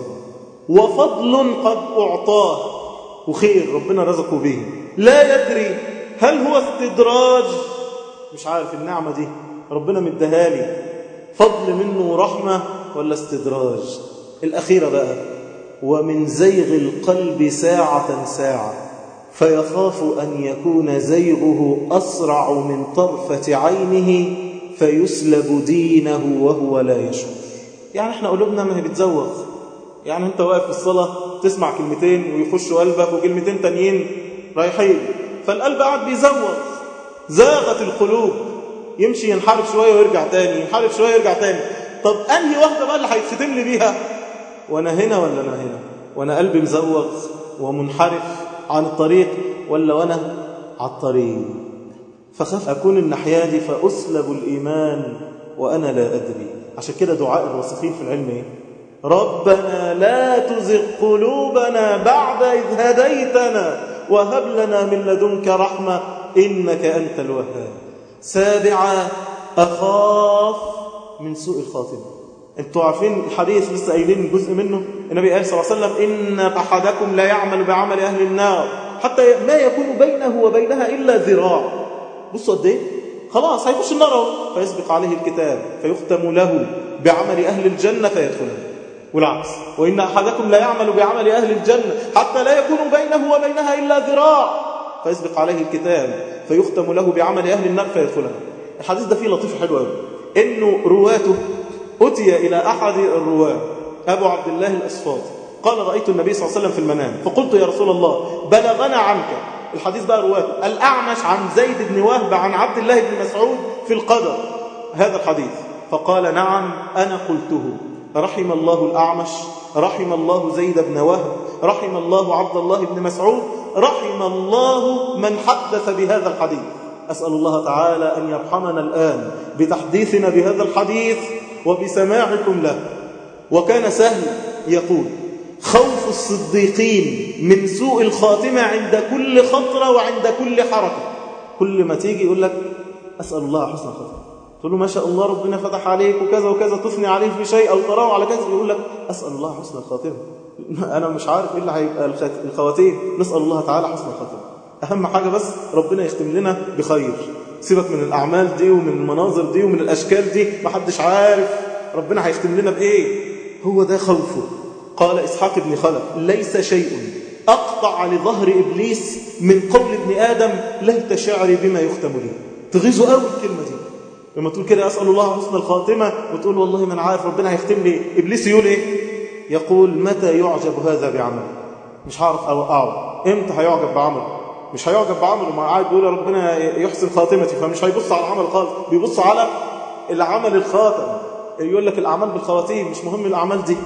وفضل قد أعطاه وخير ربنا رزقه به لا يدري هل هو استدراج مش عارف النعمة دي ربنا مدهالي فضل منه ورحمة ولا استدراج الأخيرة بقى ومن زيغ القلب ساعة ساعة فيخاف أن يكون زيغه أسرع من طرفة عينه فيسلب دينه وهو لا يشعر يعني احنا قلوبنا ما هي بتزوغ يعني انت واقف في الصلاة تسمع كلمتين ويخشوا قلبك وكلمتين تانيين رايحين فالقلب قاعد بيزوغ زاغت القلوب يمشي ينحرف شوية ويرجع تاني ينحرف شوية ويرجع تاني طب أنهي واحدة بقى اللي هيتختم لي بيها وأنا هنا ولا أنا هنا وأنا قلبي مزوغ ومنحرف عن الطريق ولا وأنا على الطريق فخاف أكون الناحية دي فأسلب الإيمان وأنا لا أدري عشان كده دعاء الراسخين في العلم إيه؟ ربنا لا تزغ قلوبنا بعد إذ هديتنا وهب لنا من لدنك رحمة إنك أنت الوهاب سابعا أخاف من سوء الخاتمة انتوا عارفين الحديث لسه قايلين جزء منه النبي قال صلى الله عليه وسلم إن أحدكم لا يعمل بعمل أهل النار حتى ما يكون بينه وبينها إلا ذراع بصوا قد ايه خلاص هيخش النار اهو فيسبق عليه الكتاب فيختم له بعمل أهل الجنة فيدخلها والعكس وإن أحدكم لا يعمل بعمل أهل الجنة حتى لا يكون بينه وبينها إلا ذراع فيسبق عليه الكتاب فيختم له بعمل أهل النار فيدخلها الحديث ده فيه لطيف حلو قوي إنه رواته أتي إلى أحد الرواة أبو عبد الله الأصفاطي قال رأيت النبي صلى الله عليه وسلم في المنام فقلت يا رسول الله بلغنا عنك الحديث بقى رواته الأعمش عن زيد بن وهب عن عبد الله بن مسعود في القدر هذا الحديث فقال نعم أنا قلته رحم الله الأعمش رحم الله زيد بن وهب رحم الله عبد الله بن مسعود رحم الله من حدث بهذا الحديث أسأل الله تعالى أن يرحمنا الآن بتحديثنا بهذا الحديث وبسماعكم له وكان سهل يقول خوف الصديقين من سوء الخاتمة عند كل خطرة وعند كل حركة كل ما تيجي يقول لك أسأل الله حسن الخاتمة تقول له ما شاء الله ربنا فتح عليك وكذا وكذا تثني عليه في شيء أو تراه على كذا يقول لك أسأل الله حسن الخاتمة أنا مش عارف إيه اللي هيبقى الخواتيم نسأل الله تعالى حسن الخاتمة أهم حاجة بس ربنا يختم لنا بخير سيبك من الأعمال دي ومن المناظر دي ومن الأشكال دي ما حدش عارف ربنا هيختم لنا بإيه هو ده خوفه قال إسحاق بن خلف ليس شيء أقطع لظهر إبليس من قول ابن آدم ليت شعري بما يختم لي تغيظه قوي الكلمة دي لما تقول كده أسأل الله حسن الخاتمة وتقول والله من عارف ربنا هيختم لي إبليس يقول إيه يقول متى يعجب هذا بعمل مش هعرف اوقعه امتى هيعجب بعمله مش هيعجب بعمله ما قاعد بيقول يا ربنا يحسن خاتمتي فمش هيبص على العمل خالص بيبص على العمل الخاتم يقول لك الاعمال بالخواتيم مش مهم الاعمال دي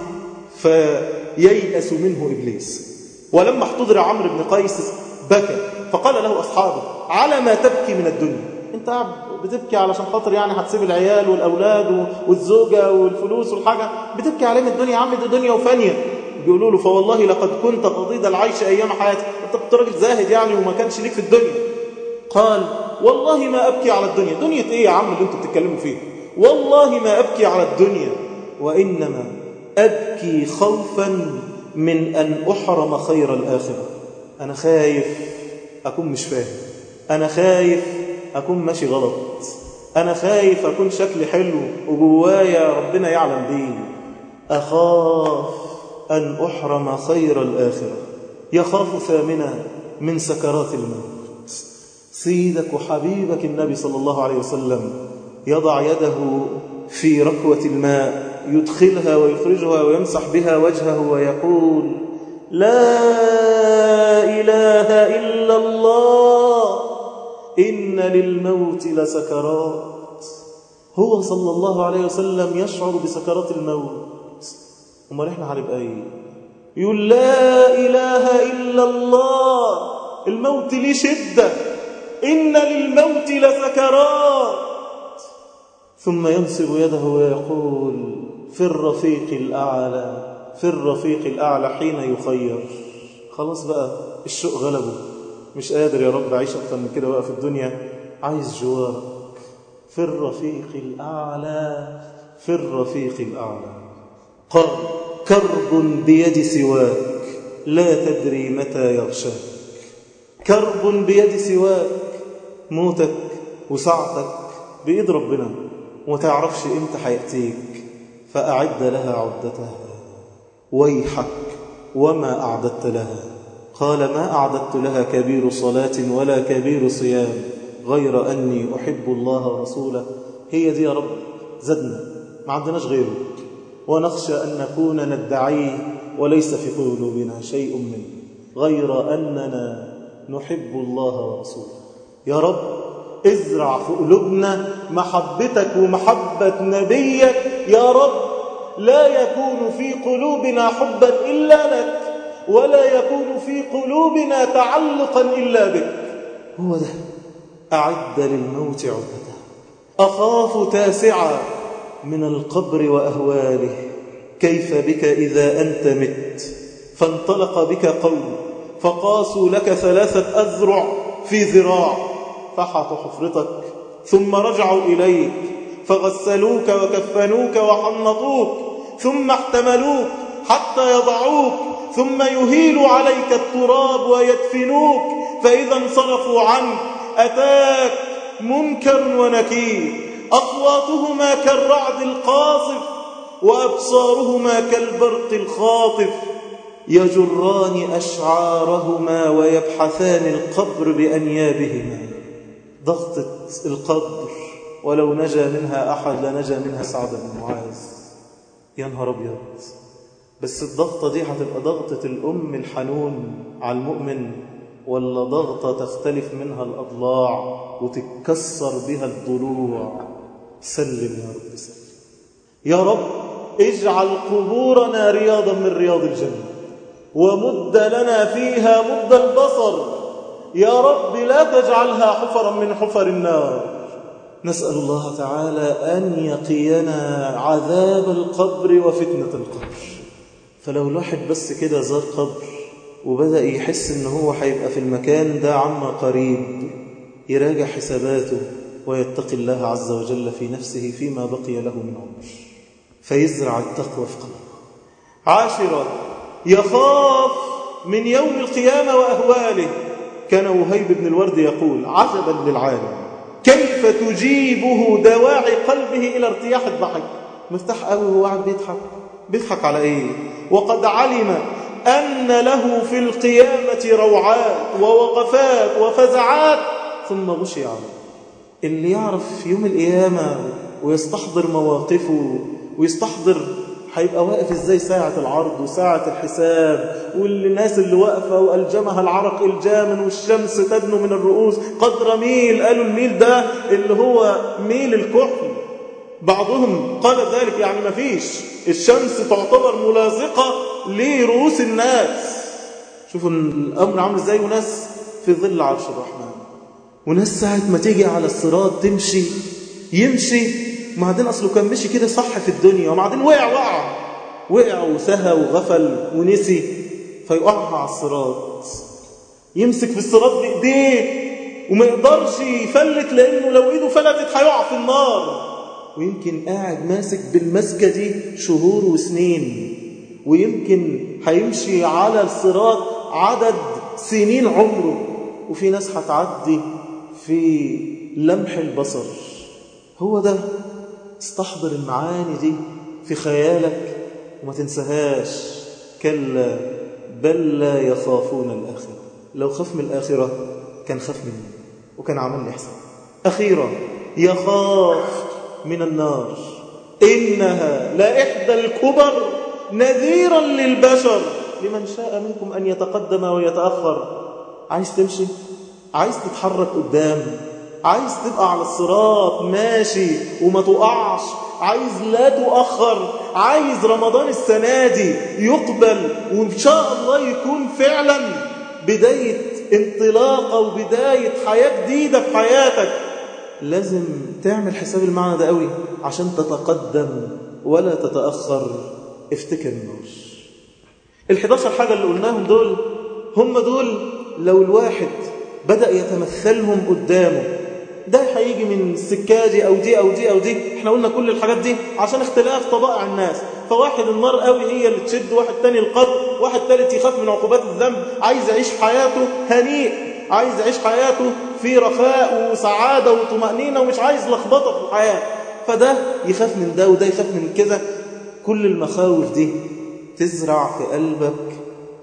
فييأس منه ابليس ولما احتضر عمرو بن قيس بكى فقال له اصحابه على ما تبكي من الدنيا انت قاعد بتبكي علشان خاطر يعني هتسيب العيال والاولاد والزوجه والفلوس والحاجه بتبكي عليه من الدنيا يا عم دي دنيا وفانيه بيقولوا له فوالله لقد كنت قضيض العيش ايام حياتك انت كنت راجل زاهد يعني وما كانش ليك في الدنيا قال والله ما ابكي على الدنيا دنيا ايه يا عم اللي انتوا بتتكلموا فيه والله ما ابكي على الدنيا وانما ابكي خوفا من ان احرم خير الاخره انا خايف اكون مش فاهم انا خايف أكون ماشي غلط أنا خايف أكون شكلي حلو وجوايا ربنا يعلم بيه أخاف أن أحرم خير الآخرة يخاف ثامنا من سكرات الموت سيدك وحبيبك النبي صلى الله عليه وسلم يضع يده في ركوة الماء يدخلها ويخرجها ويمسح بها وجهه ويقول لا إله إلا الله إن للموت لسكرات هو صلى الله عليه وسلم يشعر بسكرات الموت امال احنا هنبقى ايه يقول لا إله إلا الله الموت ليه شدة إن للموت لسكرات ثم ينصب يده ويقول في الرفيق الأعلى في الرفيق الأعلى حين يخير خلاص بقى الشوق غلبه مش قادر يا رب أعيش أكتر من كده بقى في الدنيا عايز جوارك في الرفيق الأعلى في الرفيق الأعلى قال كرب بيد سواك لا تدري متى يغشاك كرب بيد سواك موتك وسعتك بإيد ربنا وما تعرفش إمتى هيأتيك فأعد لها عدتها ويحك وما أعددت لها قال ما أعددت لها كبير صلاة ولا كبير صيام غير أني أحب الله ورسوله هي دي يا رب زدنا ما عندناش غيره ونخشى أن نكون ندعيه وليس في قلوبنا شيء منه غير أننا نحب الله ورسوله يا رب ازرع في قلوبنا محبتك ومحبة نبيك يا رب لا يكون في قلوبنا حبا إلا لك ولا يكون في قلوبنا تعلقا إلا بك هو ده أعد للموت عدته أخاف تاسعا من القبر وأهواله كيف بك إذا أنت مت فانطلق بك قوم فقاسوا لك ثلاثة أذرع في ذراع فحطوا حفرتك ثم رجعوا إليك فغسلوك وكفنوك وحنطوك ثم احتملوك حتى يضعوك ثم يهيل عليك التراب ويدفنوك فإذا انصرفوا عنك أتاك منكر ونكير أصواتهما كالرعد القاصف وأبصارهما كالبرق الخاطف يجران أشعارهما ويبحثان القبر بأنيابهما ضغطة القبر ولو نجا منها أحد لنجا منها سعد بن معاذ يا نهار أبيض بس الضغطة دي هتبقى ضغطة الأم الحنون على المؤمن ولا ضغطة تختلف منها الأضلاع وتتكسر بها الضلوع سلم يا رب سلم يا رب اجعل قبورنا رياضا من رياض الجنة ومد لنا فيها مد البصر يا رب لا تجعلها حفرا من حفر النار نسأل الله تعالى أن يقينا عذاب القبر وفتنة القبر فلو الواحد بس كده زار قبر وبدأ يحس ان هو هيبقى في المكان ده عما قريب يراجع حساباته ويتقي الله عز وجل في نفسه فيما بقي له من عمر فيزرع التقوى في قلبه عاشرا يخاف من يوم القيامة وأهواله كان وهيب بن الورد يقول عجبا للعالم كيف تجيبه دواعي قلبه إلى ارتياح الضحك مرتاح قوي وهو قاعد بيضحك بيضحك على ايه وقد علم أن له في القيامة روعات ووقفات وفزعات ثم غشي عنه اللي يعرف يوم القيامة ويستحضر مواقفه ويستحضر هيبقى واقف ازاي ساعة العرض وساعة الحساب والناس اللي واقفة وألجمها العرق الجاما والشمس تدنو من الرؤوس قدر ميل قالوا الميل ده اللي هو ميل الكحل بعضهم قال ذلك يعني ما فيش الشمس تعتبر ملاصقة لرؤوس الناس شوفوا الأمر عامل ازاي وناس في ظل عرش الرحمن وناس ساعة ما تيجي على الصراط تمشي يمشي وبعدين أصله كان مشي كده صح في الدنيا وبعدين وقع وقع وقع وسهى وغفل ونسي فيقعها على الصراط يمسك في الصراط بإيديه وما يقدرش يفلت لأنه لو إيده فلتت هيقع في النار ويمكن قاعد ماسك بالمسكة دي شهور وسنين ويمكن هيمشي على الصراط عدد سنين عمره وفي ناس هتعدي في لمح البصر هو ده استحضر المعاني دي في خيالك وما تنساهاش كلا بل لا يخافون الآخرة لو خاف من الآخرة كان خاف مني وكان عمل لي حساب أخيرا يخاف من النار إنها لإحدى الكبر نذيرا للبشر لمن شاء منكم أن يتقدم ويتأخر عايز تمشي عايز تتحرك قدام عايز تبقى على الصراط ماشي وما تقعش عايز لا تؤخر عايز رمضان السنة دي يقبل وإن شاء الله يكون فعلا بداية انطلاقة وبداية حياة جديدة في حياتك لازم تعمل حساب المعنى ده قوي عشان تتقدم ولا تتأخر افتكر النار الحداشر حاجة اللي قلناهم دول هم دول لو الواحد بدأ يتمثلهم قدامه ده هيجي من السكة دي أو دي أو دي أو دي احنا قلنا كل الحاجات دي عشان اختلاف طبائع الناس فواحد النار قوي هي اللي تشد واحد تاني القبر واحد تالت يخاف من عقوبات الذنب عايز يعيش حياته هنيء عايز يعيش حياته في رخاء وسعادة وطمأنينة ومش عايز لخبطة في الحياة فده يخاف من ده وده يخاف من كذا كل المخاوف دي تزرع في قلبك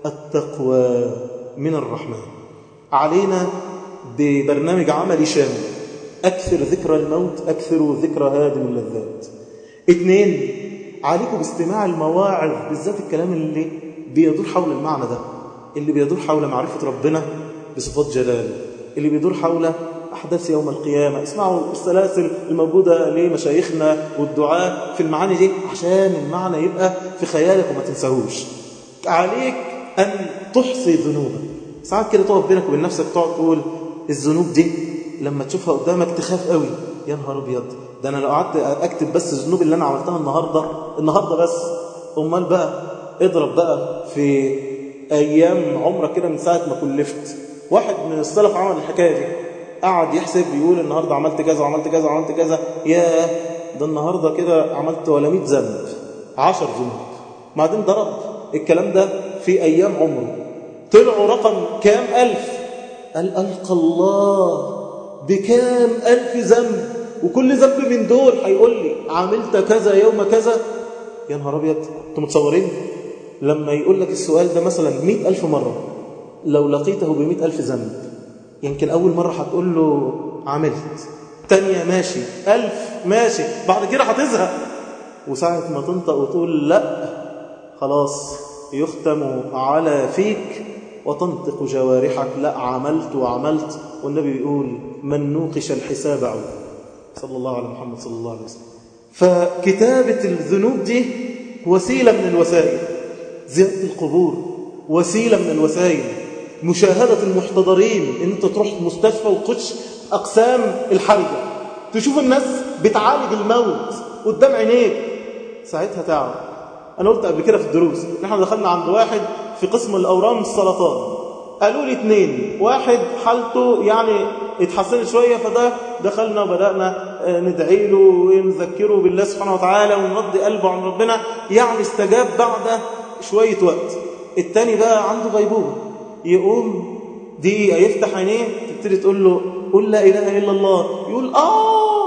التقوى من الرحمن علينا ببرنامج عملي شامل أكثر ذكرى الموت أكثر ذكرى هادم اللذات اثنين عليكم باستماع المواعظ بالذات الكلام اللي بيدور حول المعنى ده اللي بيدور حول معرفة ربنا بصفات جلاله اللي بيدور حول أحداث يوم القيامة اسمعوا السلاسل الموجودة لمشايخنا والدعاء في المعاني دي عشان المعنى يبقى في خيالك وما تنساهوش عليك أن تحصي ذنوبك ساعات كده تقف بينك وبين نفسك تقعد تقول الذنوب دي لما تشوفها قدامك تخاف قوي يا نهار ابيض ده انا لو قعدت اكتب بس الذنوب اللي انا عملتها النهارده النهارده بس امال بقى اضرب بقى في ايام عمرك كده من ساعه ما كلفت واحد من السلف عمل الحكايه دي قعد يحسب يقول النهارده عملت كذا وعملت كذا وعملت كذا يا ده النهارده كده عملت ولا 100 ذنب 10 ذنوب بعدين ضرب الكلام ده في ايام عمره طلعوا رقم كام ألف قال ألقى الله بكام ألف ذنب وكل ذنب من دول هيقول لي عملت كذا يوم كذا يا نهار أبيض أنتم متصورين لما يقول لك السؤال ده مثلا مئة ألف مرة لو لقيته بمئة ألف ذنب يمكن أول مرة هتقول له عملت تانية ماشي ألف ماشي بعد كده هتزهق وساعة ما تنطق وتقول لا خلاص يختم على فيك وتنطق جوارحك لا عملت وعملت والنبي يقول من نوقش الحساب عود صلى الله على محمد صلى الله عليه وسلم فكتابة الذنوب دي وسيلة من الوسائل زيارة القبور وسيلة من الوسائل مشاهدة المحتضرين انت تروح مستشفى وتخش أقسام الحرجة تشوف الناس بتعالج الموت قدام عينيك ساعتها تعرف أنا قلت قبل كده في الدروس نحن دخلنا عند واحد في قسم الأورام السرطان قالوا لي اثنين واحد حالته يعني اتحسنت شوية فده دخلنا وبدأنا ندعي له ونذكره بالله سبحانه وتعالى ونرضي قلبه عن ربنا يعني استجاب بعد شوية وقت التاني بقى عنده غيبوبة يقوم دقيقة يفتح عينيه تبتدي تقول له قل لا إله إلا الله يقول آه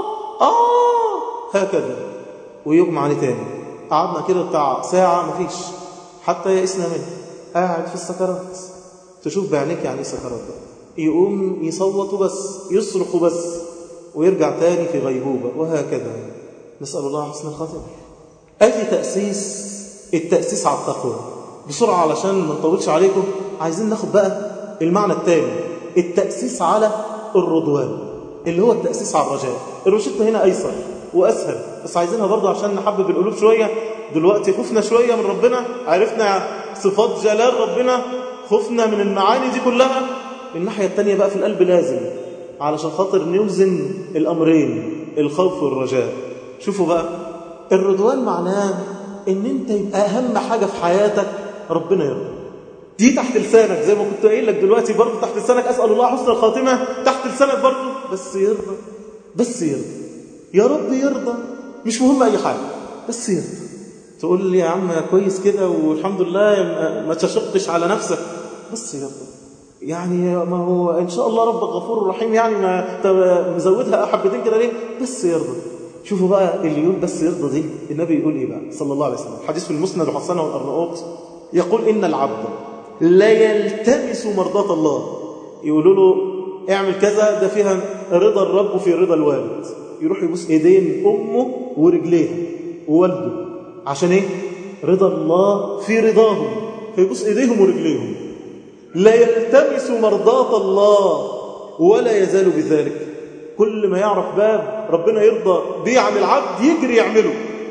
آه هكذا ويغمى عليه تاني قعدنا كده بتاع ساعة مفيش حتى يئسنا منه قاعد في السكرات تشوف بعينيك يعني سكرات بقى يقوم يصوت بس يصرخ بس ويرجع تاني في غيبوبة وهكذا نسأل الله حسن الخاتمة أجي تأسيس التأسيس على التقوى بسرعة علشان ما نطولش عليكم عايزين ناخد بقى المعنى الثاني التأسيس على الرضوان اللي هو التأسيس على الرجاء الروشتة هنا أيسر وأسهل بس عايزينها برضه عشان نحبب القلوب شوية دلوقتي خفنا شوية من ربنا عرفنا صفات جلال ربنا خفنا من المعاني دي كلها الناحية التانية بقى في القلب لازم علشان خاطر نوزن الأمرين الخوف والرجاء شوفوا بقى الرضوان معناه ان انت يبقى اهم حاجة في حياتك ربنا يرضى دي تحت لسانك زي ما كنت قايل لك دلوقتي برضه تحت لسانك اسال الله حسن الخاتمه تحت لسانك برضه بس يرضى بس يرضى يا رب يرضى مش مهم اي حاجه بس يرضى تقول لي يا عم كويس كده والحمد لله ما تشقش على نفسك بس يرضى يعني ما هو ان شاء الله ربك غفور رحيم يعني ما مزودها حبتين كده ليه بس يرضى شوفوا بقى اللي يقول بس يرضى دي النبي يقول ايه بقى صلى الله عليه وسلم حديث في المسند وحسنه والارناؤوط يقول ان العبد لا يلتمس مرضاة الله يقولوا له اعمل كذا ده فيها رضا الرب وفي رضا الوالد يروح يبوس ايدين امه ورجليها ووالده عشان ايه رضا الله في رضاهم فيبوس ايديهم ورجليهم لا يلتمس مرضاة الله ولا يزال بذلك كل ما يعرف باب ربنا يرضى بيه عن العبد يجري يعمله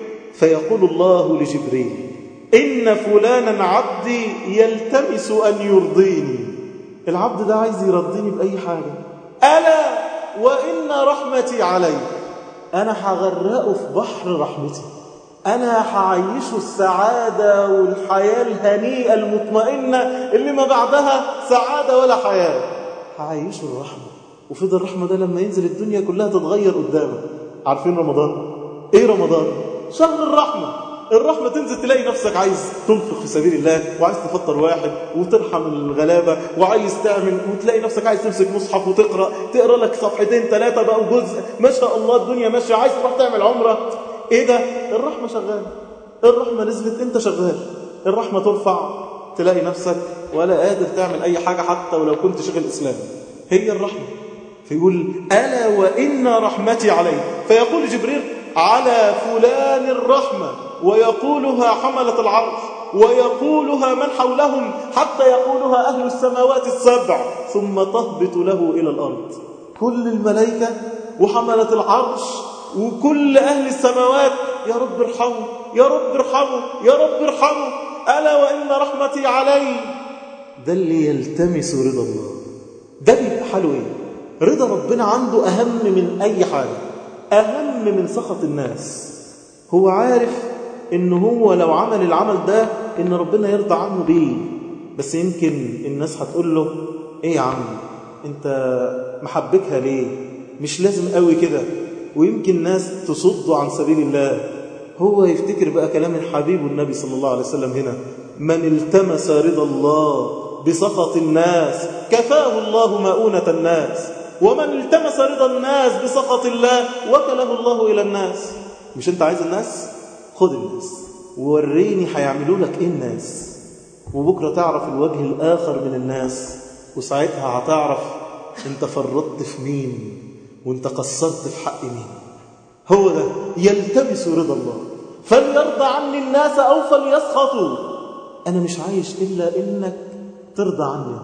فيقول الله لجبريل إن فلانا عبدي يلتمس أن يرضيني العبد ده عايز يرضيني بأي حاجة ألا وإن رحمتي عليه أنا هغرقه في بحر رحمتي أنا هعيشه السعادة والحياة الهنيئة المطمئنة اللي ما بعدها سعادة ولا حياة هعيشه الرحمة وفضل الرحمة ده لما ينزل الدنيا كلها تتغير قدامه عارفين رمضان؟ إيه رمضان؟ شهر الرحمة الرحمة تنزل تلاقي نفسك عايز تنفق في سبيل الله وعايز تفطر واحد وترحم الغلابة وعايز تعمل وتلاقي نفسك عايز تمسك مصحف وتقرأ تقرأ لك صفحتين ثلاثة بقى وجزء ما شاء الله الدنيا ماشية عايز تروح تعمل عمرة ايه ده الرحمة شغالة الرحمة نزلت انت شغال الرحمة ترفع تلاقي نفسك ولا قادر تعمل اي حاجة حتى ولو كنت شغل اسلام هي الرحمة فيقول ألا وإن رحمتي عليه فيقول جبريل على فلان الرحمة ويقولها حملة العرش ويقولها من حولهم حتى يقولها أهل السماوات السبع ثم تهبط له إلى الأرض كل الملائكة وحملة العرش وكل أهل السماوات يا رب ارحمه يا رب ارحمه يا رب ارحمه ألا وإن رحمتي عليه ده اللي يلتمس رضا الله ده بيبقى حاله ايه رضا ربنا عنده أهم من أي حاجة أهم من سخط الناس هو عارف إن هو لو عمل العمل ده إن ربنا يرضى عنه بيه بس يمكن الناس هتقول له إيه يا عم أنت محبكها ليه مش لازم قوي كده ويمكن ناس تصد عن سبيل الله هو يفتكر بقى كلام الحبيب النبي صلى الله عليه وسلم هنا من التمس رضا الله بسخط الناس كفاه الله مؤونة الناس ومن التمس رضا الناس بسخط الله وكله الله إلى الناس مش أنت عايز الناس؟ خد الناس ووريني هيعملوا لك إيه الناس وبكرة تعرف الوجه الآخر من الناس وساعتها هتعرف أنت فرطت في مين وأنت قصرت في حق مين هو ده يلتمس رضا الله فليرضى عني الناس أو فليسخطوا أنا مش عايش إلا إنك ترضى عني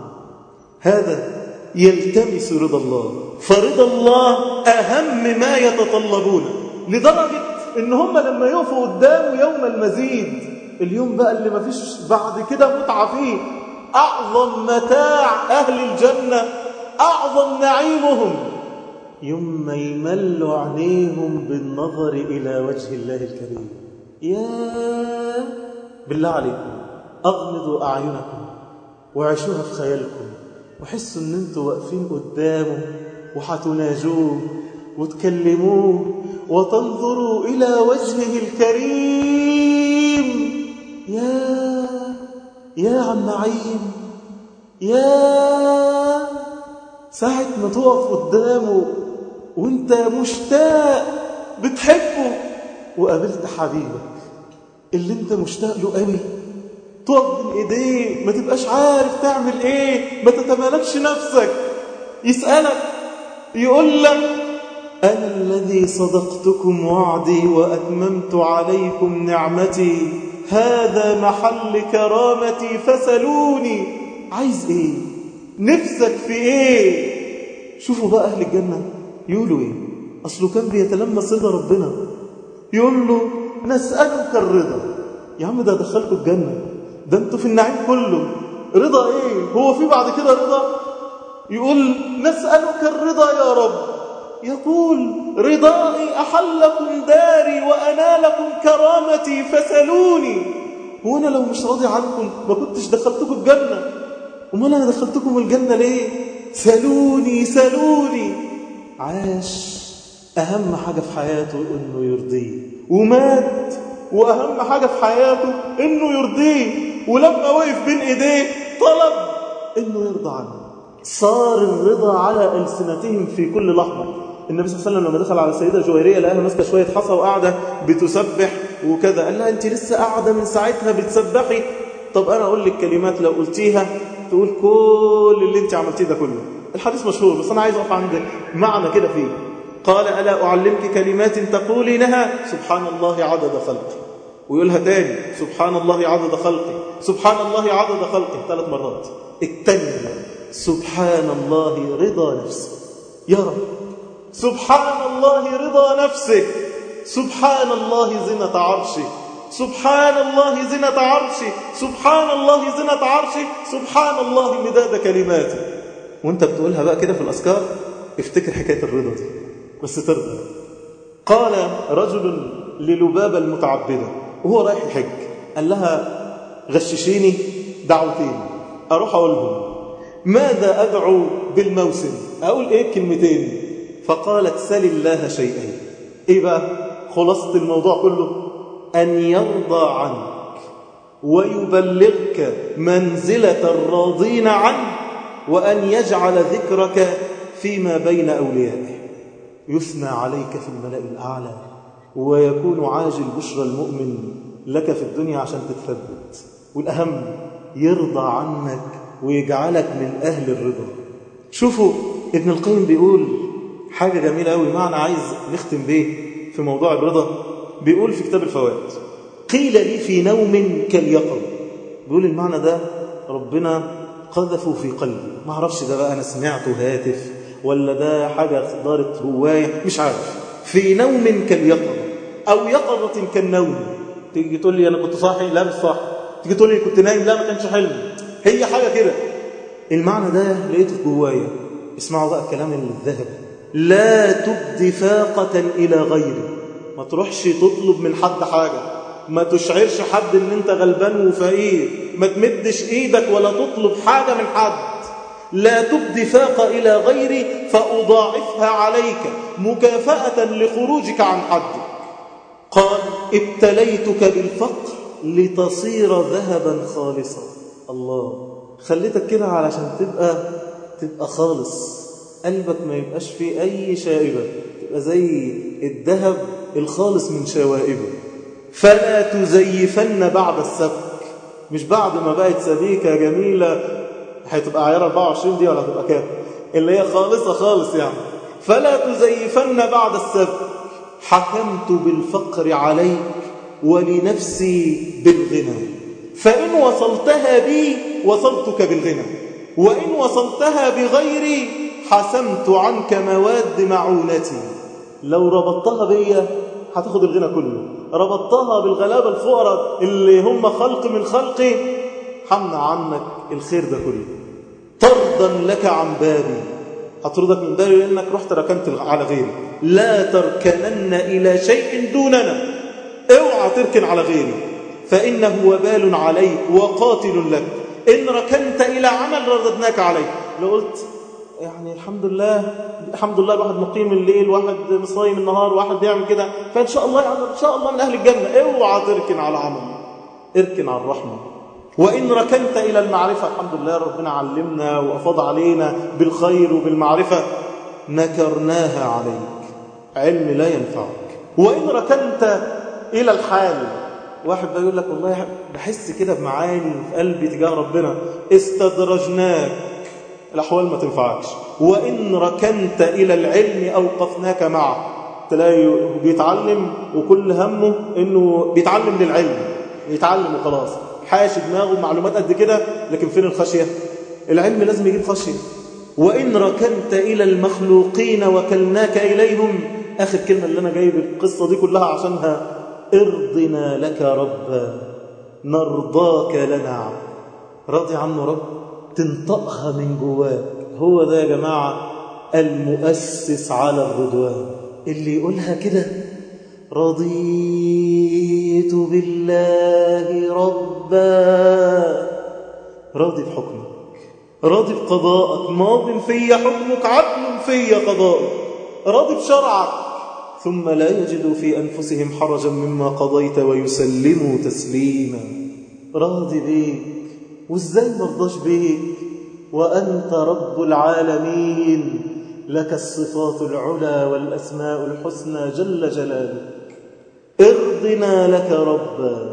هذا يلتمس رضا الله فرضا الله أهم ما يتطلبون لدرجة إن هم لما يقفوا قدامه يوم المزيد اليوم بقى اللي ما فيش بعد كده متعة فيه أعظم متاع أهل الجنة أعظم نعيمهم يوم ما يملوا عينيهم بالنظر إلى وجه الله الكريم يا بالله عليكم أغمضوا أعينكم وعيشوها في خيالكم وحسوا ان انتوا واقفين قدامه وحتناجوه وتكلموه وتنظروا إلى وجهه الكريم يا يا عم نعيم يا ساعة ما تقف قدامه وانت مشتاق بتحبه وقابلت حبيبك اللي انت مشتاق له قوي تقف بين ايديه ما تبقاش عارف تعمل ايه ما تتمالكش نفسك يسألك يقول لك أنا الذي صدقتكم وعدي وأتممت عليكم نعمتي هذا محل كرامتي فسلوني عايز ايه نفسك في ايه شوفوا بقى اهل الجنة يقولوا ايه اصله كان بيتلمس رضا ربنا يقول له نسألك الرضا يا عم ده دخلكوا الجنة ده انتوا في النعيم كله رضا ايه هو في بعد كده رضا يقول نسألك الرضا يا رب يقول رضائي أحلكم داري وأنالكم كرامتي فسلوني هو أنا لو مش راضي عنكم ما كنتش دخلتكم الجنة وما أنا دخلتكم الجنة ليه سلوني سلوني عاش أهم حاجة في حياته إنه يرضيه ومات وأهم حاجة في حياته إنه يرضيه ولما وقف بين إيديه طلب إنه يرضى عنه صار الرضا على ألسنتهم في كل لحظة النبي صلى الله عليه وسلم لما دخل على السيدة جويرية لقاها ماسكة شوية حصى وقاعدة بتسبح وكذا قال لها أنت لسه قاعدة من ساعتها بتسبحي طب أنا أقول لك كلمات لو قلتيها تقول كل اللي أنت عملتيه ده كله الحديث مشهور بس أنا عايز أقف عند معنى كده فيه قال ألا أعلمك كلمات تقولينها سبحان الله عدد خلقي ويقولها تاني سبحان الله عدد خلقي سبحان الله عدد خلقي ثلاث مرات التانية سبحان الله رضا نفسي يا رب سبحان الله رضا نفسك سبحان الله زنة عرشك سبحان الله زنة عرشك سبحان الله زنة عرشك سبحان الله مداد كلماتك وانت بتقولها بقى كده في الأذكار افتكر حكاية الرضا دي بس ترضى قال رجل للبابة المتعبدة وهو رايح الحج قال لها غششيني دعوتين أروح أقولهم ماذا أدعو بالموسم أقول إيه كلمتين فقالت سل الله شيئين إيه بقى خلاصة الموضوع كله أن يرضى عنك ويبلغك منزلة الراضين عنه وأن يجعل ذكرك فيما بين أوليائه يثنى عليك في الملأ الأعلى ويكون عاجل بشرى المؤمن لك في الدنيا عشان تتثبت والأهم يرضى عنك ويجعلك من أهل الرضا شوفوا ابن القيم بيقول حاجة جميلة قوي معنى عايز نختم بيه في موضوع الرضا بيقول في كتاب الفوائد قيل لي في نوم كاليقظ بيقول المعنى ده ربنا قذفه في قلبي ما اعرفش ده بقى أنا سمعته هاتف ولا ده حاجة دارت هواية مش عارف في نوم كاليقظة أو يقظة كالنوم تيجي تقول لي أنا كنت صاحي لا مش صاحي تيجي تقول لي كنت نايم لا ما كانش حلم هي حاجة كده المعنى ده لقيته جوايا اسمعوا بقى الكلام الذهب لا تبدي فاقة إلى غيري ما تروحش تطلب من حد حاجة ما تشعرش حد ان انت غلبان وفقير ما تمدش ايدك ولا تطلب حاجة من حد لا تبدي فاقة إلى غيري فأضاعفها عليك مكافأة لخروجك عن حدك قال ابتليتك بالفقر لتصير ذهبا خالصا الله خليتك كده علشان تبقى تبقى خالص قلبك ما يبقاش فيه أي شائبة تبقى زي الذهب الخالص من شوائبه فلا تزيفن بعد السبك مش بعد ما بقت سبيكة جميلة هتبقى عيار 24 دي ولا هتبقى كام اللي هي خالصة خالص يعني فلا تزيفن بعد السبك حكمت بالفقر عليك ولنفسي بالغنى فإن وصلتها بي وصلتك بالغنى وإن وصلتها بغيري حسمت عنك مواد معونتي لو ربطتها بيا هتاخد الغنى كله ربطتها بالغلابة الفقراء اللي هم خلق من خلقي حمنا عنك الخير ده كله طردا لك عن بابي هطردك من بابي لأنك رحت ركنت على غيري لا تركنن إلى شيء دوننا اوعى تركن على غيري فإنه وبال عليك وقاتل لك إن ركنت إلى عمل رددناك عليه لو قلت يعني الحمد لله الحمد لله الواحد مقيم الليل واحد مصايم النهار واحد بيعمل كده فإن شاء الله يعني إن شاء الله من أهل الجنة اوعى تركن على عمل اركن على الرحمة وإن ركنت إلى المعرفة الحمد لله ربنا علمنا وأفاض علينا بالخير وبالمعرفة نكرناها عليك علم لا ينفعك وإن ركنت إلى الحال واحد بيقول لك والله بحس كده بمعاني في قلبي تجاه ربنا استدرجناك الأحوال ما تنفعكش وإن ركنت إلى العلم أوقفناك معه تلاقي بيتعلم وكل همه إنه بيتعلم للعلم يتعلم وخلاص حاشي دماغه معلومات قد كده لكن فين الخشية العلم لازم يجيب خشية وإن ركنت إلى المخلوقين وكلناك إليهم آخر كلمة اللي أنا جايب القصة دي كلها عشانها ارضنا لك ربا نرضاك لنا راضي عنه رب تنطقها من جواك هو ده يا جماعة المؤسس على الرضوان اللي يقولها كده رضيت بالله ربا راضي بحكمك راضي بقضائك ماض في حكمك عدل في قضائك راضي بشرعك ثم لا يجدوا في أنفسهم حرجا مما قضيت ويسلموا تسليما راضي بيك وازاي مرضاش بيك وأنت رب العالمين لك الصفات العلى والأسماء الحسنى جل جلالك ارضنا لك ربا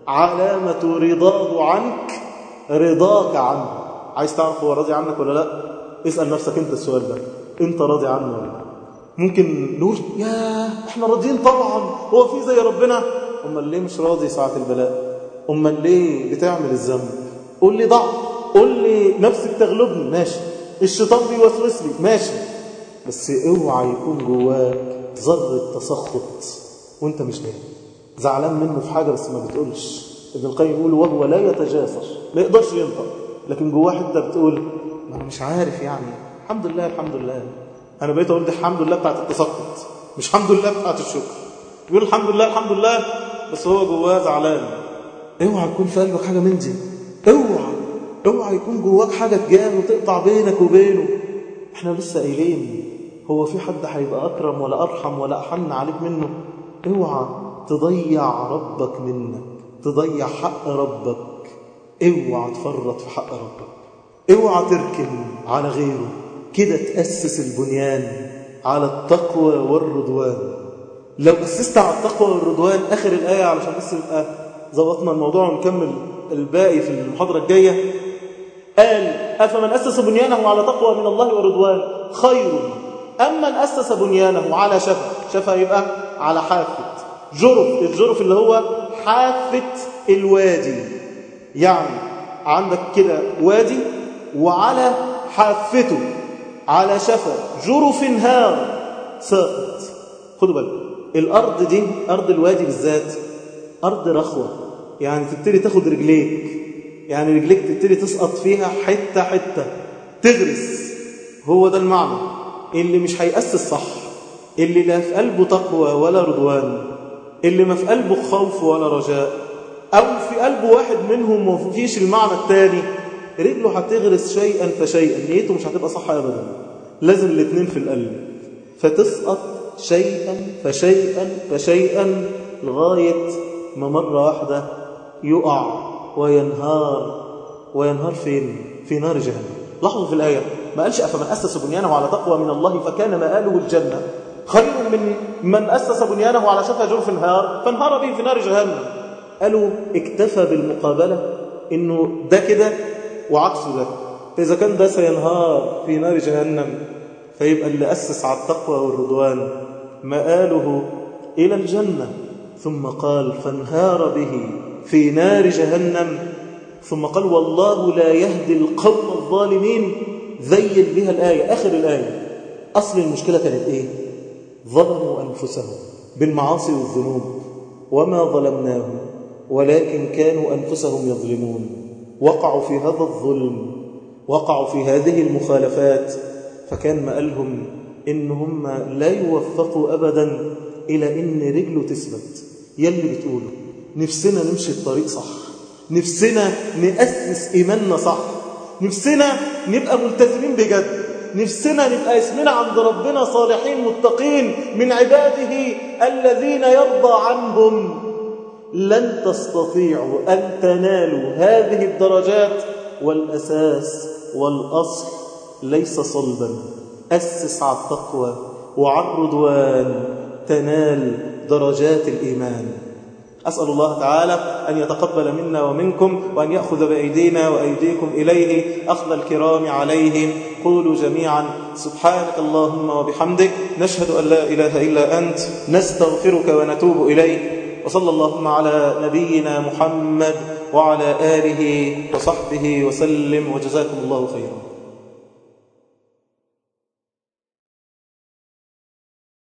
علامة رضاه عنك رضاك عنه عايز تعرف هو راضي عنك ولا لا اسأل نفسك انت السؤال ده انت راضي عنه ولا لا ممكن نقول يا احنا راضيين طبعا هو في زي ربنا امال ليه مش راضي ساعة البلاء امال ليه بتعمل الذنب قول لي ضعف قول لي نفسك تغلبني ماشي الشيطان بيوسوس لي ماشي بس اوعى يكون جواك ذرة تسخط وانت مش داري زعلان منه في حاجة بس ما بتقولش ابن القيم يقول وهو لا يتجاسر ما يقدرش ينطق لكن جواه حته بتقول ما انا مش عارف يعني الحمد لله الحمد لله انا بقيت اقول دي الحمد لله بتاعت التسخط مش الحمد لله بتاعت الشكر يقول الحمد لله الحمد لله بس هو جواه زعلان اوعى يكون في قلبك حاجه من دي اوعى اوعى يكون جواك حاجه تجاه وتقطع بينك وبينه احنا لسه قايلين هو في حد هيبقى اكرم ولا ارحم ولا احن عليك منه اوعى تضيع ربك منك تضيع حق ربك اوعى تفرط في حق ربك اوعى تركن على غيره كده تأسس البنيان على التقوى والرضوان لو أسست على التقوى والرضوان آخر الآية علشان بس نبقى ظبطنا الموضوع ونكمل الباقي في المحاضرة الجاية قال أفمن أسس بنيانه على تقوى من الله ورضوان خير أم من أسس بنيانه على شفا شفا يبقى على حافة جرف الجرف اللي هو حافة الوادي يعني عندك كده وادي وعلى حافته على شفا جرف هار ساقط خدوا بالك الأرض دي أرض الوادي بالذات أرض رخوة يعني تبتدي تاخد رجليك يعني رجليك تبتدي تسقط فيها حتة حتة تغرس هو ده المعنى اللي مش هيأسس صح اللي لا في قلبه تقوى ولا رضوان اللي ما في قلبه خوف ولا رجاء أو في قلبه واحد منهم ما فيش المعنى الثاني رجله هتغرس شيئا فشيئا نيته مش هتبقى صح أبدا لازم الاثنين في القلب فتسقط شيئا فشيئا فشيئا لغاية ما مرة واحدة يقع وينهار وينهار فين؟ في نار جهنم لاحظوا في الآية ما قالش أفمن أسس بنيانه على تقوى من الله فكان مآله الجنة خير من من أسس بنيانه على شفا جرف انهار فانهار به في نار جهنم قالوا اكتفى بالمقابلة انه ده كده وعكسه ده فإذا كان ده سينهار في نار جهنم فيبقى اللي أسس على التقوى والرضوان مآله إلى الجنة ثم قال فانهار به في نار جهنم ثم قال والله لا يهدي القوم الظالمين ذيل بها الآية آخر الآية أصل المشكلة كانت إيه ظلموا أنفسهم بالمعاصي والذنوب وما ظلمناهم ولكن كانوا أنفسهم يظلمون وقعوا في هذا الظلم وقعوا في هذه المخالفات فكان مآلهم إن هم لا يوفقوا أبدا إلى إن رجله تثبت يلي بتقوله نفسنا نمشي الطريق صح نفسنا نأسس إيماننا صح نفسنا نبقى ملتزمين بجد نفسنا نبقى اسمنا عند ربنا صالحين متقين من عباده الذين يرضى عنهم لن تستطيعوا أن تنالوا هذه الدرجات والأساس والأصل ليس صلبا أسس على التقوى وعلى الرضوان تنال درجات الإيمان أسأل الله تعالى أن يتقبل منا ومنكم وأن يأخذ بأيدينا وأيديكم إليه أخذ الكرام عليه قولوا جميعا سبحانك اللهم وبحمدك نشهد أن لا إله إلا أنت نستغفرك ونتوب إليك وصلى اللهم على نبينا محمد وعلى آله وصحبه وسلم وجزاكم الله خيرا